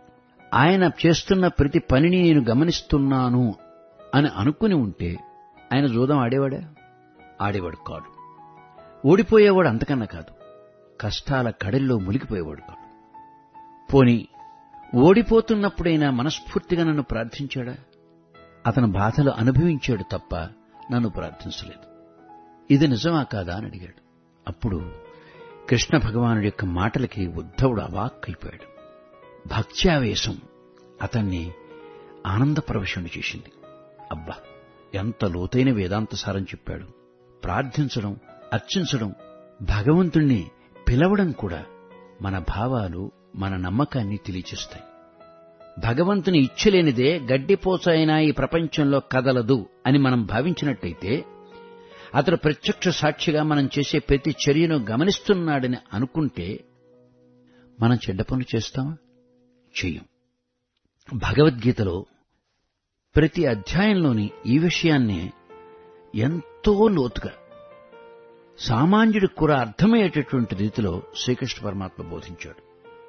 ఆయన చేస్తున్న ప్రతి పనిని నేను గమనిస్తున్నాను అని అనుకుని ఉంటే ఆయన జూదం ఆడేవాడా ఆడేవాడు కాడు ఓడిపోయేవాడు అంతకన్నా కాదు కష్టాల కడల్లో మునిగిపోయేవాడు కాడు పోని ఓడిపోతున్నప్పుడైనా మనస్ఫూర్తిగా నన్ను ప్రార్థించాడా అతను బాధలు అనుభవించాడు తప్ప నన్ను ప్రార్థించలేదు ఇది నిజమా కాదా అని అడిగాడు అప్పుడు కృష్ణ భగవానుడి యొక్క మాటలకి ఉద్ధవుడు అవాక్కైపోయాడు భక్త్యావేశం అతన్ని ఆనందపరవశుని చేసింది అబ్బా ఎంత లోతైన వేదాంత సారం చెప్పాడు ప్రార్థించడం అర్చించడం భగవంతుణ్ణి పిలవడం కూడా మన భావాలు మన నమ్మకాన్ని తెలియచేస్తాయి భగవంతుని ఇచ్చలేనిదే గడ్డిపోచ అయినా ఈ ప్రపంచంలో కదలదు అని మనం భావించినట్టయితే అతడు ప్రత్యక్ష సాక్షిగా మనం చేసే ప్రతి చర్యను గమనిస్తున్నాడని అనుకుంటే మనం చెడ్డ పనులు చేస్తామా చెయ్యం భగవద్గీతలో ప్రతి అధ్యాయంలోని ఈ విషయాన్నే ఎంతో లోతుగా సామాన్యుడికి కూడా అర్థమయ్యేటటువంటి రీతిలో శ్రీకృష్ణ పరమాత్మ బోధించాడు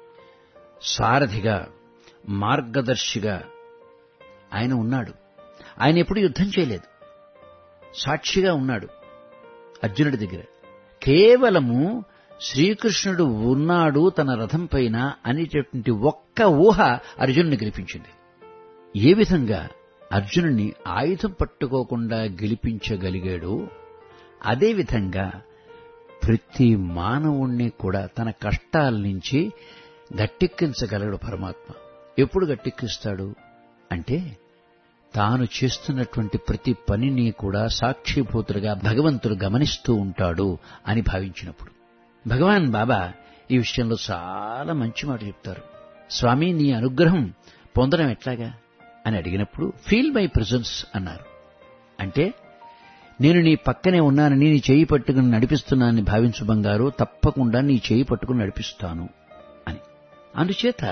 సారథిగా మార్గదర్శిగా ఆయన ఉన్నాడు ఆయన ఎప్పుడు యుద్ధం చేయలేదు సాక్షిగా ఉన్నాడు అర్జునుడి దగ్గర కేవలము శ్రీకృష్ణుడు ఉన్నాడు తన రథం పైన అనేటటువంటి ఒక్క ఊహ అర్జునుని గెలిపించింది ఏ విధంగా అర్జునుని ఆయుధం పట్టుకోకుండా గెలిపించగలిగాడో అదేవిధంగా ప్రతి మానవుణ్ణి కూడా తన కష్టాల నుంచి గట్టెక్కించగలడు పరమాత్మ ఎప్పుడు గట్టెక్కిస్తాడు అంటే తాను చేస్తున్నటువంటి ప్రతి పనిని కూడా సాక్షిభూతులుగా భగవంతుడు గమనిస్తూ ఉంటాడు అని భావించినప్పుడు భగవాన్ బాబా ఈ విషయంలో చాలా మంచి మాట చెప్తారు స్వామి నీ అనుగ్రహం పొందడం ఎట్లాగా అని అడిగినప్పుడు ఫీల్ మై ప్రెజెన్స్ అన్నారు అంటే నేను నీ పక్కనే ఉన్నానని నీ చేయి పట్టుకుని నడిపిస్తున్నానని భావించు బంగారు తప్పకుండా నీ చేయి పట్టుకుని నడిపిస్తాను అని అందుచేత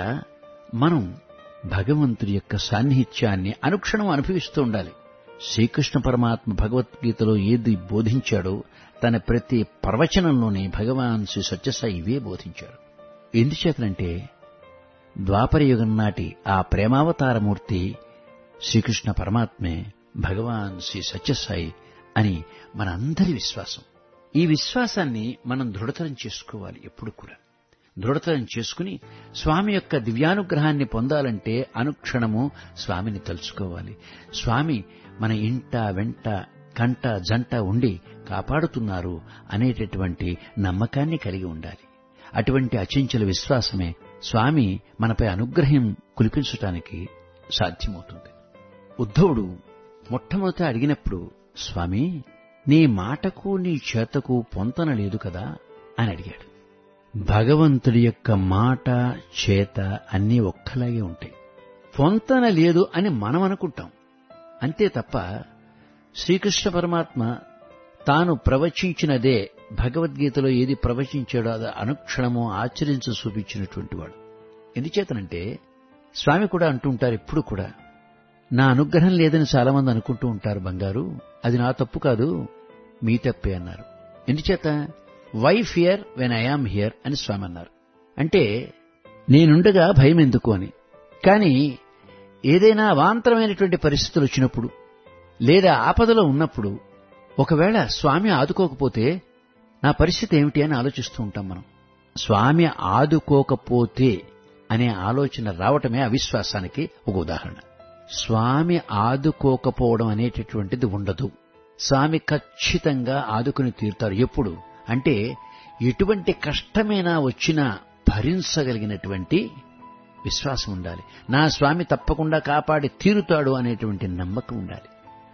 మనం భగవంతుడి యొక్క సాన్నిహిత్యాన్ని అనుక్షణం అనుభవిస్తూ ఉండాలి శ్రీకృష్ణ పరమాత్మ భగవద్గీతలో ఏది బోధించాడో తన ప్రతి ప్రవచనంలోనే భగవాన్ శ్రీ సత్యసాయి ఇవే బోధించాడు ఎందుచేతనంటే ద్వాపరయుగం నాటి ఆ ప్రేమావతారమూర్తి శ్రీకృష్ణ పరమాత్మే భగవాన్ శ్రీ సత్యసాయి అని మనందరి విశ్వాసం ఈ విశ్వాసాన్ని మనం దృఢతరం చేసుకోవాలి ఎప్పుడు కూడా దృఢతరం చేసుకుని స్వామి యొక్క దివ్యానుగ్రహాన్ని పొందాలంటే అనుక్షణము స్వామిని తలుచుకోవాలి స్వామి మన ఇంట వెంట కంట జంట ఉండి కాపాడుతున్నారు అనేటటువంటి నమ్మకాన్ని కలిగి ఉండాలి అటువంటి అచంచల విశ్వాసమే స్వామి మనపై అనుగ్రహం కులిపించటానికి సాధ్యమవుతుంది ఉద్ధవుడు మొట్టమొదట అడిగినప్పుడు స్వామి నీ మాటకు నీ చేతకు పొంతన లేదు కదా అని అడిగాడు భగవంతుడి యొక్క మాట చేత అన్నీ ఒక్కలాగే ఉంటాయి పొంతన లేదు అని మనం అనుకుంటాం అంతే తప్ప శ్రీకృష్ణ పరమాత్మ తాను ప్రవచించినదే భగవద్గీతలో ఏది ప్రవచించాడో అది అనుక్షణము ఆచరించి చూపించినటువంటి వాడు ఎందుచేతనంటే స్వామి కూడా అంటుంటారు ఎప్పుడు కూడా నా అనుగ్రహం లేదని చాలామంది అనుకుంటూ ఉంటారు బంగారు అది నా తప్పు కాదు మీ తప్పే అన్నారు ఎందుచేత why fear when I am here అని స్వామి అన్నారు అంటే నేనుండగా భయం ఎందుకు అని కానీ ఏదైనా అవాంతరమైనటువంటి పరిస్థితులు వచ్చినప్పుడు లేదా ఆపదలో ఉన్నప్పుడు ఒకవేళ స్వామి ఆదుకోకపోతే నా పరిస్థితి ఏమిటి అని ఆలోచిస్తూ ఉంటాం మనం స్వామి ఆదుకోకపోతే అనే ఆలోచన రావటమే అవిశ్వాసానికి ఒక ఉదాహరణ స్వామి ఆదుకోకపోవడం అనేటటువంటిది ఉండదు స్వామి ఖచ్చితంగా ఆదుకుని తీరుతారు ఎప్పుడు అంటే ఎటువంటి కష్టమైనా వచ్చినా భరించగలిగినటువంటి విశ్వాసం ఉండాలి నా స్వామి తప్పకుండా కాపాడి తీరుతాడు అనేటువంటి నమ్మకం ఉండాలి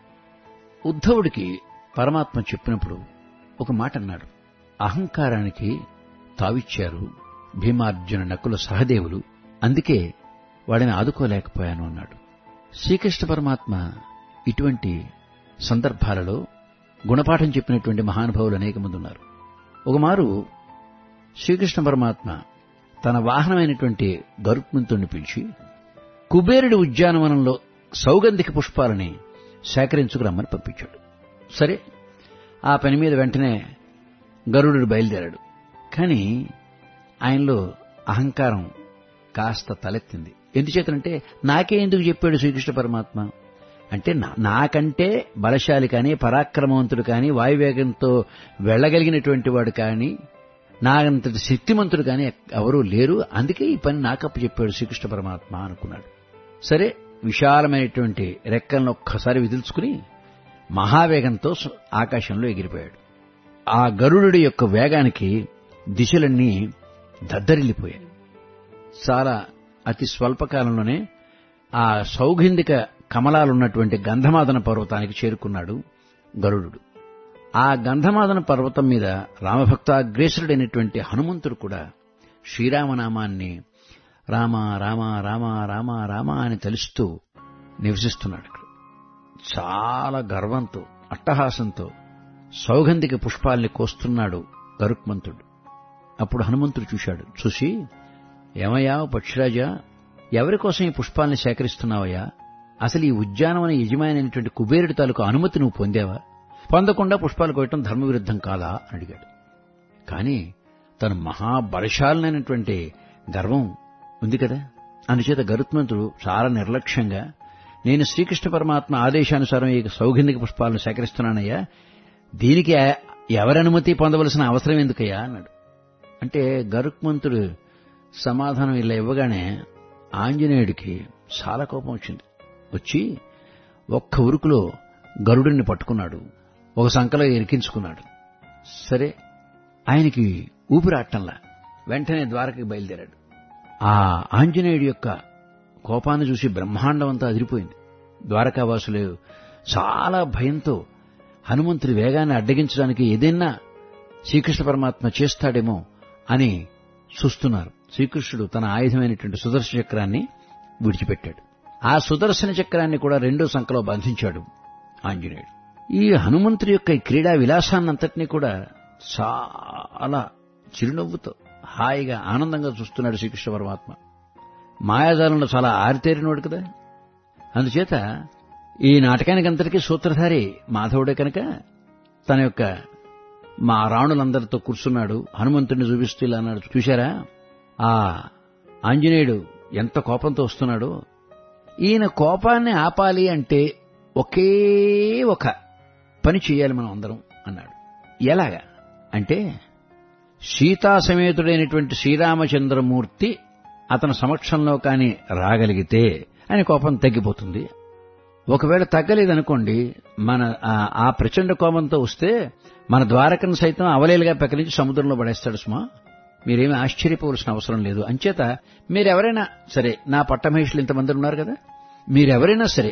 ఉద్ధవుడికి పరమాత్మ చెప్పినప్పుడు ఒక మాట అన్నాడు అహంకారానికి తావిచ్చారు భీమార్జున నకుల సహదేవులు అందుకే వాడిని ఆదుకోలేకపోయాను అన్నాడు శ్రీకృష్ణ పరమాత్మ ఇటువంటి సందర్భాలలో గుణపాఠం చెప్పినటువంటి మహానుభావులు అనేక మంది ఉన్నారు ఒకమారు శ్రీకృష్ణ పరమాత్మ తన వాహనమైనటువంటి గరుత్మంతుణ్ణి పిలిచి కుబేరుడి ఉద్యానవనంలో సౌగంధిక పుష్పాలని సేకరించుకురమ్మని పంపించాడు సరే ఆ పని మీద వెంటనే గరుడు బయలుదేరాడు కానీ ఆయనలో అహంకారం కాస్త తలెత్తింది ఎందుచేతనంటే నాకే ఎందుకు చెప్పాడు శ్రీకృష్ణ పరమాత్మ అంటే నాకంటే బలశాలి కానీ పరాక్రమవంతుడు కానీ వాయువేగంతో వెళ్ళగలిగినటువంటి వాడు కానీ నాకంతటి శక్తిమంతుడు కానీ ఎవరూ లేరు అందుకే ఈ పని నాకప్పు చెప్పాడు శ్రీకృష్ణ పరమాత్మ అనుకున్నాడు సరే విశాలమైనటువంటి రెక్కలను ఒక్కసారి విదిల్చుకుని మహావేగంతో ఆకాశంలో ఎగిరిపోయాడు ఆ గరుడు యొక్క వేగానికి దిశలన్నీ దద్దరిల్లిపోయాయి చాలా అతి స్వల్పకాలంలోనే ఆ సౌగంధిక కమలాలున్నటువంటి గంధమాదన పర్వతానికి చేరుకున్నాడు గరుడు ఆ గంధమాదన పర్వతం మీద రామభక్తాగ్రేసుడైనటువంటి హనుమంతుడు కూడా శ్రీరామనామాన్ని రామ రామ రామ రామ రామ అని తలుస్తూ నివసిస్తున్నాడు అక్కడ చాలా గర్వంతో అట్టహాసంతో సౌగంధిక పుష్పాల్ని కోస్తున్నాడు గరుక్మంతుడు అప్పుడు హనుమంతుడు చూశాడు చూసి ఏమయ్యా పక్షిరాజా ఎవరి కోసం ఈ పుష్పాల్ని సేకరిస్తున్నావయ్యా అసలు ఈ ఉద్యానవన యజమాని అయినటువంటి కుబేరుడి తాలూకు అనుమతి నువ్వు పొందావా పొందకుండా పుష్పాలు కోయటం ధర్మవిరుద్ధం కాదా అని అడిగాడు కానీ తను మహాబలశాలైనటువంటి గర్వం ఉంది కదా అందుచేత గరుత్మంతుడు చాలా నిర్లక్ష్యంగా నేను శ్రీకృష్ణ పరమాత్మ ఆదేశానుసారం ఈ సౌగంధిక పుష్పాలను సేకరిస్తున్నానయ్యా దీనికి ఎవరి అనుమతి పొందవలసిన అవసరం ఎందుకయ్యా అన్నాడు అంటే గరుక్మంతుడు సమాధానం ఇలా ఇవ్వగానే ఆంజనేయుడికి చాలా కోపం వచ్చింది వచ్చి ఒక్క ఉరుకులో గరుడిని పట్టుకున్నాడు ఒక సంకలో ఇరికించుకున్నాడు సరే ఆయనకి ఊపిరాటంలా వెంటనే ద్వారకకి బయలుదేరాడు ఆ ఆంజనేయుడి యొక్క కోపాన్ని చూసి బ్రహ్మాండం అంతా అదిరిపోయింది ద్వారకావాసులు చాలా భయంతో హనుమంతుడి వేగాన్ని అడ్డగించడానికి ఏదైనా శ్రీకృష్ణ పరమాత్మ చేస్తాడేమో అని చూస్తున్నారు శ్రీకృష్ణుడు తన ఆయుధమైనటువంటి సుదర్శన చక్రాన్ని విడిచిపెట్టాడు ఆ సుదర్శన చక్రాన్ని కూడా రెండో సంఖలో బంధించాడు ఆంజనేయుడు ఈ హనుమంతుడి యొక్క ఈ క్రీడా విలాసాన్నంతటినీ కూడా చాలా చిరునవ్వుతో హాయిగా ఆనందంగా చూస్తున్నాడు శ్రీకృష్ణ పరమాత్మ మాయాజాలంలో చాలా ఆరితేరినోడు కదా అందుచేత ఈ నాటకానికి అంతటికీ సూత్రధారి మాధవుడే కనుక తన యొక్క మా రాణులందరితో కూర్చున్నాడు హనుమంతుడిని చూపిస్తూ ఇలా అన్నాడు చూశారా ఆ ఆంజనేయుడు ఎంత కోపంతో వస్తున్నాడో ఈయన కోపాన్ని ఆపాలి అంటే ఒకే ఒక పని చేయాలి మనం అందరం అన్నాడు ఎలాగా అంటే సీతా సమేతుడైనటువంటి శ్రీరామచంద్రమూర్తి అతని సమక్షంలో కాని రాగలిగితే ఆయన కోపం తగ్గిపోతుంది ఒకవేళ తగ్గలేదనుకోండి మన ఆ ప్రచండ కోపంతో వస్తే మన ద్వారకను సైతం అవలేలుగా పెకరించి సముద్రంలో పడేస్తాడు సుమా మీరేమీ ఆశ్చర్యపోవలసిన అవసరం లేదు అంచేత మీరెవరైనా సరే నా పట్టమహేషులు ఇంతమంది ఉన్నారు కదా మీరెవరైనా సరే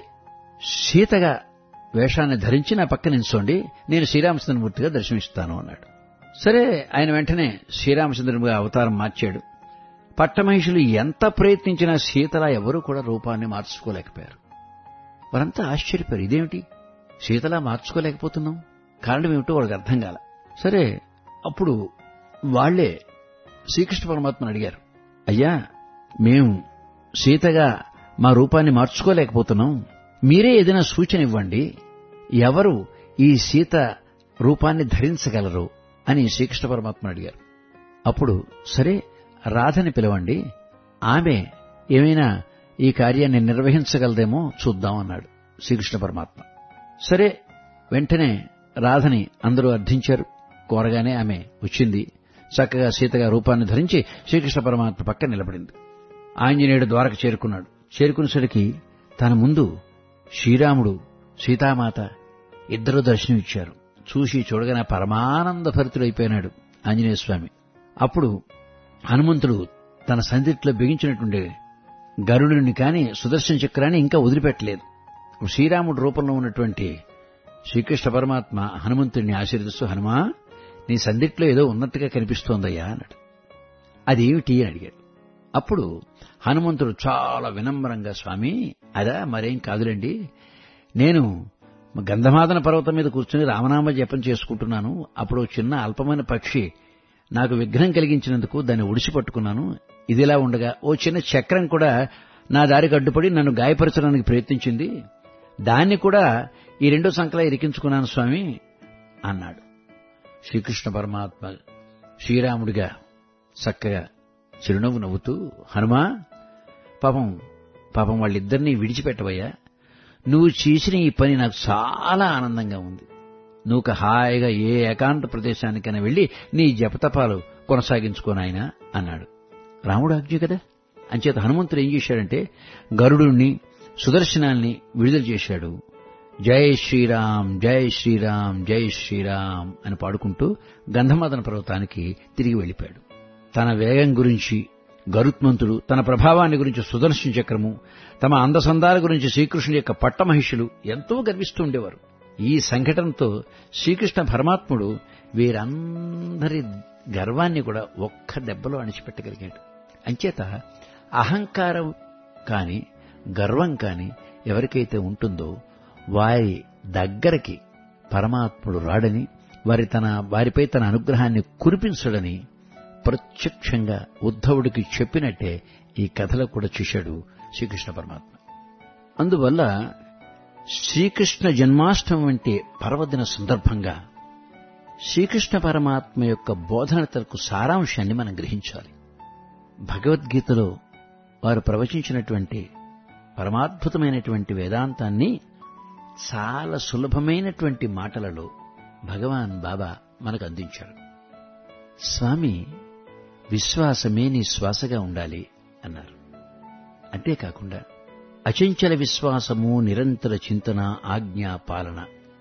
సీతగా వేషాన్ని ధరించి నా పక్క నిల్చోండి నేను శ్రీరామచంద్రమూర్తిగా దర్శనమిస్తాను అన్నాడు సరే ఆయన వెంటనే శ్రీరామచంద్రుడిగా అవతారం మార్చాడు పట్టమహిషులు ఎంత ప్రయత్నించినా సీతలా ఎవరూ కూడా రూపాన్ని మార్చుకోలేకపోయారు వారంతా ఆశ్చర్యపోయారు ఇదేమిటి సీతలా మార్చుకోలేకపోతున్నాం కారణం ఏమిటో వాళ్ళకి అర్థం కాల సరే అప్పుడు వాళ్లే శ్రీకృష్ణ పరమాత్మను అడిగారు అయ్యా మేము సీతగా మా రూపాన్ని మార్చుకోలేకపోతున్నాం మీరే ఏదైనా సూచన ఇవ్వండి ఎవరు ఈ సీత రూపాన్ని ధరించగలరు అని శ్రీకృష్ణ పరమాత్మ అడిగారు అప్పుడు సరే రాధని పిలవండి ఆమె ఏమైనా ఈ కార్యాన్ని నిర్వహించగలదేమో చూద్దాం అన్నాడు శ్రీకృష్ణ పరమాత్మ సరే వెంటనే రాధని అందరూ అర్థించారు కోరగానే ఆమె వచ్చింది చక్కగా సీతగా రూపాన్ని ధరించి శ్రీకృష్ణ పరమాత్మ పక్క నిలబడింది ఆంజనేయుడు ద్వారకు చేరుకున్నాడు చేరుకునేసరికి తన ముందు శ్రీరాముడు సీతామాత ఇద్దరూ దర్శనమిచ్చారు చూసి చూడగానే పరమానంద భరితుడైపోయినాడు ఆంజనేయ స్వామి అప్పుడు హనుమంతుడు తన సందిట్లో బిగించినటువంటి గరుడుని కాని సుదర్శన చక్రాన్ని ఇంకా వదిలిపెట్టలేదు శ్రీరాముడు రూపంలో ఉన్నటువంటి శ్రీకృష్ణ పరమాత్మ హనుమంతుడిని ఆశీర్దిస్తూ హనుమా నీ సందిట్లో ఏదో ఉన్నట్టుగా కనిపిస్తోందయ్యా అన్నాడు అదేమిటి అని అడిగాడు అప్పుడు హనుమంతుడు చాలా వినమ్రంగా స్వామి అదా మరేం కాదులేండి నేను గంధమాదన పర్వతం మీద కూర్చుని రామనామ జపం చేసుకుంటున్నాను అప్పుడు చిన్న అల్పమైన పక్షి నాకు విఘ్నం కలిగించినందుకు దాన్ని ఒడిసి పట్టుకున్నాను ఇదిలా ఉండగా ఓ చిన్న చక్రం కూడా నా దారికి అడ్డుపడి నన్ను గాయపరచడానికి ప్రయత్నించింది దాన్ని కూడా ఈ రెండో సంకలా ఇరికించుకున్నాను స్వామి అన్నాడు శ్రీకృష్ణ పరమాత్మ శ్రీరాముడిగా చక్కగా చిరునవ్వు నవ్వుతూ హనుమా పాపం పాపం వాళ్ళిద్దరినీ విడిచిపెట్టవయ్యా నువ్వు చేసిన ఈ పని నాకు చాలా ఆనందంగా ఉంది నువ్వు హాయిగా ఏ ఏకాంత ప్రదేశానికైనా వెళ్లి నీ జపతపాలు కొనసాగించుకోనాయనా అన్నాడు రాముడు ఆజ్ఞ కదా అంచేత హనుమంతుడు ఏం చేశాడంటే గరుడుణ్ణి సుదర్శనాల్ని విడుదల చేశాడు జై శ్రీరామ్ జై శ్రీరామ్ జై శ్రీరామ్ అని పాడుకుంటూ గంధమదన పర్వతానికి తిరిగి వెళ్ళిపోయాడు తన వేగం గురించి గరుత్మంతుడు తన ప్రభావాన్ని గురించి సుదర్శన చక్రము తమ అందసందాల గురించి శ్రీకృష్ణుడి యొక్క పట్టమహిషులు ఎంతో గర్విస్తూ ఉండేవారు ఈ సంఘటనతో శ్రీకృష్ణ పరమాత్ముడు వీరందరి గర్వాన్ని కూడా ఒక్క దెబ్బలో అణిచిపెట్టగలిగాడు అంచేత అహంకారం కాని గర్వం కాని ఎవరికైతే ఉంటుందో వారి దగ్గరికి పరమాత్ముడు రాడని వారి తన వారిపై తన అనుగ్రహాన్ని కురిపించడని ప్రత్యక్షంగా ఉద్ధవుడికి చెప్పినట్టే ఈ కథలో కూడా చూశాడు శ్రీకృష్ణ పరమాత్మ అందువల్ల శ్రీకృష్ణ జన్మాష్టమి వంటి పర్వదిన సందర్భంగా శ్రీకృష్ణ పరమాత్మ యొక్క బోధనతలకు సారాంశాన్ని మనం గ్రహించాలి భగవద్గీతలో వారు ప్రవచించినటువంటి పరమాద్భుతమైనటువంటి వేదాంతాన్ని చాలా సులభమైనటువంటి మాటలలో భగవాన్ బాబా మనకు అందించారు స్వామి విశ్వాసమే నీ శ్వాసగా ఉండాలి అన్నారు అంతేకాకుండా అచంచల విశ్వాసము నిరంతర చింతన ఆజ్ఞా పాలన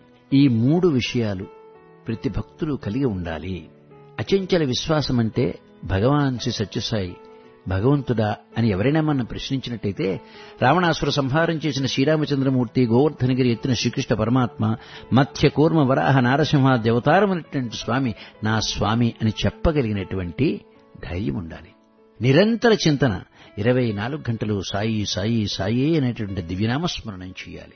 ఈ మూడు విషయాలు ప్రతి భక్తులు కలిగి ఉండాలి అచంచల విశ్వాసం అంటే భగవాన్ శ్రీ సత్యసాయి భగవంతుడా అని ఎవరైనా మనం ప్రశ్నించినట్టయితే రావణాసుర సంహారం చేసిన శ్రీరామచంద్రమూర్తి గోవర్ధనగిరి ఎత్తిన శ్రీకృష్ణ పరమాత్మ మత్స్య కూర్మ వరాహ నారసింహ దేవతారమైనటువంటి స్వామి నా స్వామి అని చెప్పగలిగినటువంటి ధైర్యం ఉండాలి నిరంతర చింతన ఇరవై నాలుగు గంటలు సాయి సాయి సాయి అనేటువంటి దివ్యనామస్మరణం చేయాలి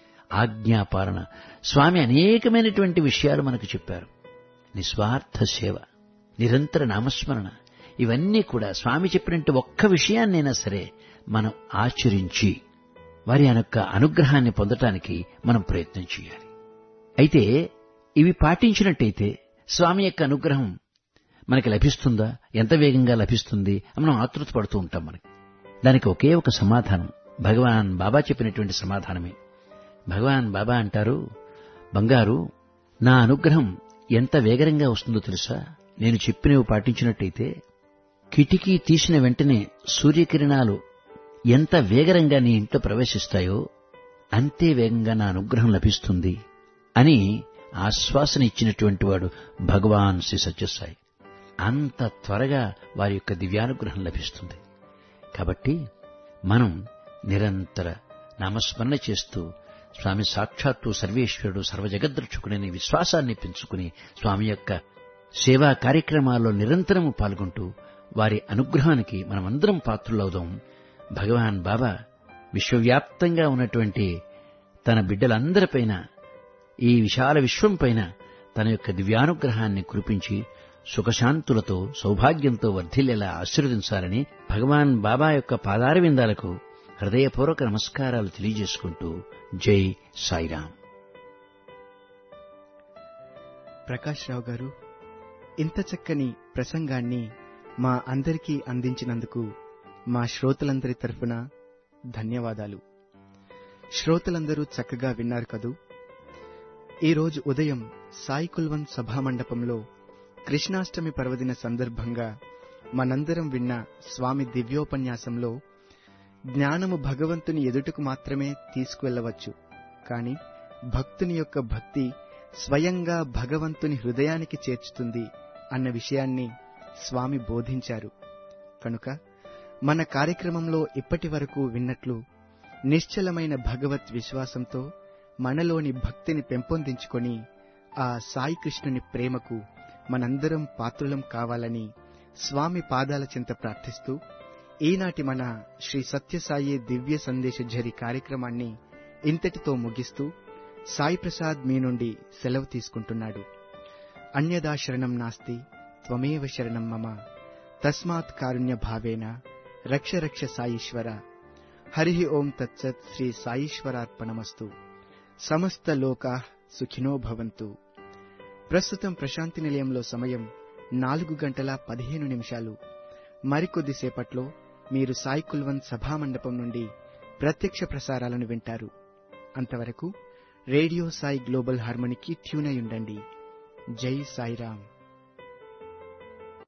ఆజ్ఞాపాలన స్వామి అనేకమైనటువంటి విషయాలు మనకు చెప్పారు నిస్వార్థ సేవ నిరంతర నామస్మరణ ఇవన్నీ కూడా స్వామి చెప్పినట్టు ఒక్క విషయాన్నైనా సరే మనం ఆచరించి వారి యొక్క అనుగ్రహాన్ని పొందటానికి మనం ప్రయత్నం చేయాలి అయితే ఇవి పాటించినట్టయితే స్వామి యొక్క అనుగ్రహం మనకి లభిస్తుందా ఎంత వేగంగా లభిస్తుంది అని మనం ఆతృత పడుతూ ఉంటాం మనకి దానికి ఒకే ఒక సమాధానం భగవాన్ బాబా చెప్పినటువంటి సమాధానమే భగవాన్ బాబా అంటారు బంగారు నా అనుగ్రహం ఎంత వేగంగా వస్తుందో తెలుసా నేను చెప్పినవి పాటించినట్టయితే కిటికీ తీసిన వెంటనే సూర్యకిరణాలు ఎంత వేగంగా నీ ఇంట్లో ప్రవేశిస్తాయో అంతే వేగంగా నా అనుగ్రహం లభిస్తుంది అని ఆశ్వాసన ఇచ్చినటువంటి వాడు భగవాన్ శ్రీ సత్యసాయి అంత త్వరగా వారి యొక్క దివ్యానుగ్రహం లభిస్తుంది కాబట్టి మనం నిరంతర నామస్మరణ చేస్తూ స్వామి సాక్షాత్తు సర్వేశ్వరుడు సర్వజగద్రక్షకుడనే విశ్వాసాన్ని పెంచుకుని స్వామి యొక్క సేవా కార్యక్రమాల్లో నిరంతరము పాల్గొంటూ వారి అనుగ్రహానికి మనమందరం పాత్రులవుదాం భగవాన్ బాబా విశ్వవ్యాప్తంగా ఉన్నటువంటి తన బిడ్డలందరిపైన ఈ విశాల విశ్వం పైన తన యొక్క దివ్యానుగ్రహాన్ని కురిపించి సుఖశాంతులతో సౌభాగ్యంతో వర్ధిల్లేలా ఆశీర్వదించాలని భగవాన్ బాబా యొక్క పాదారవిందాలకు హృదయపూర్వక నమస్కారాలు తెలియజేసుకుంటూ జై సాయిరాం ప్రకాష్ రావు గారు ఇంత చక్కని ప్రసంగాన్ని మా అందరికీ అందించినందుకు మా శ్రోతలందరి తరఫున ధన్యవాదాలు శ్రోతలందరూ చక్కగా విన్నారు కదూ ఈరోజు ఉదయం సాయి కుల్వన్ సభామండపంలో కృష్ణాష్టమి పర్వదిన సందర్భంగా మనందరం విన్న స్వామి దివ్యోపన్యాసంలో జ్ఞానము భగవంతుని ఎదుటకు మాత్రమే తీసుకువెళ్ళవచ్చు కాని భక్తుని యొక్క భక్తి స్వయంగా భగవంతుని హృదయానికి చేర్చుతుంది అన్న విషయాన్ని స్వామి బోధించారు కనుక మన కార్యక్రమంలో ఇప్పటి వరకు విన్నట్లు నిశ్చలమైన భగవత్ విశ్వాసంతో మనలోని భక్తిని పెంపొందించుకొని ఆ సాయి కృష్ణుని ప్రేమకు మనందరం పాత్రులం కావాలని స్వామి పాదాల చింత ప్రార్థిస్తూ ఈనాటి మన శ్రీ సత్యసాయి దివ్య సందేశ ఝరి కార్యక్రమాన్ని ఇంతటితో ముగిస్తూ సాయి ప్రసాద్ మీ నుండి సెలవు తీసుకుంటున్నాడు అన్యదా శరణం నాస్తి త్వమేవ శరణం మమ తస్మాత్ కారుణ్య భావేన రక్ష రక్ష సాయీశ్వర హరి ఓం తత్సత్ శ్రీ సాయీశ్వరార్పణమస్తు సమస్త లోకా సుఖినో భవంతు ప్రస్తుతం ప్రశాంతి నిలయంలో సమయం నాలుగు గంటల పదిహేను నిమిషాలు మరికొద్దిసేపట్లో మీరు సాయి కుల్వన్ సభామండపం నుండి ప్రత్యక్ష ప్రసారాలను వింటారు అంతవరకు రేడియో సాయి గ్లోబల్ హార్మోనికి ట్యూన్ అయి ఉండండి జై సాయిరామ్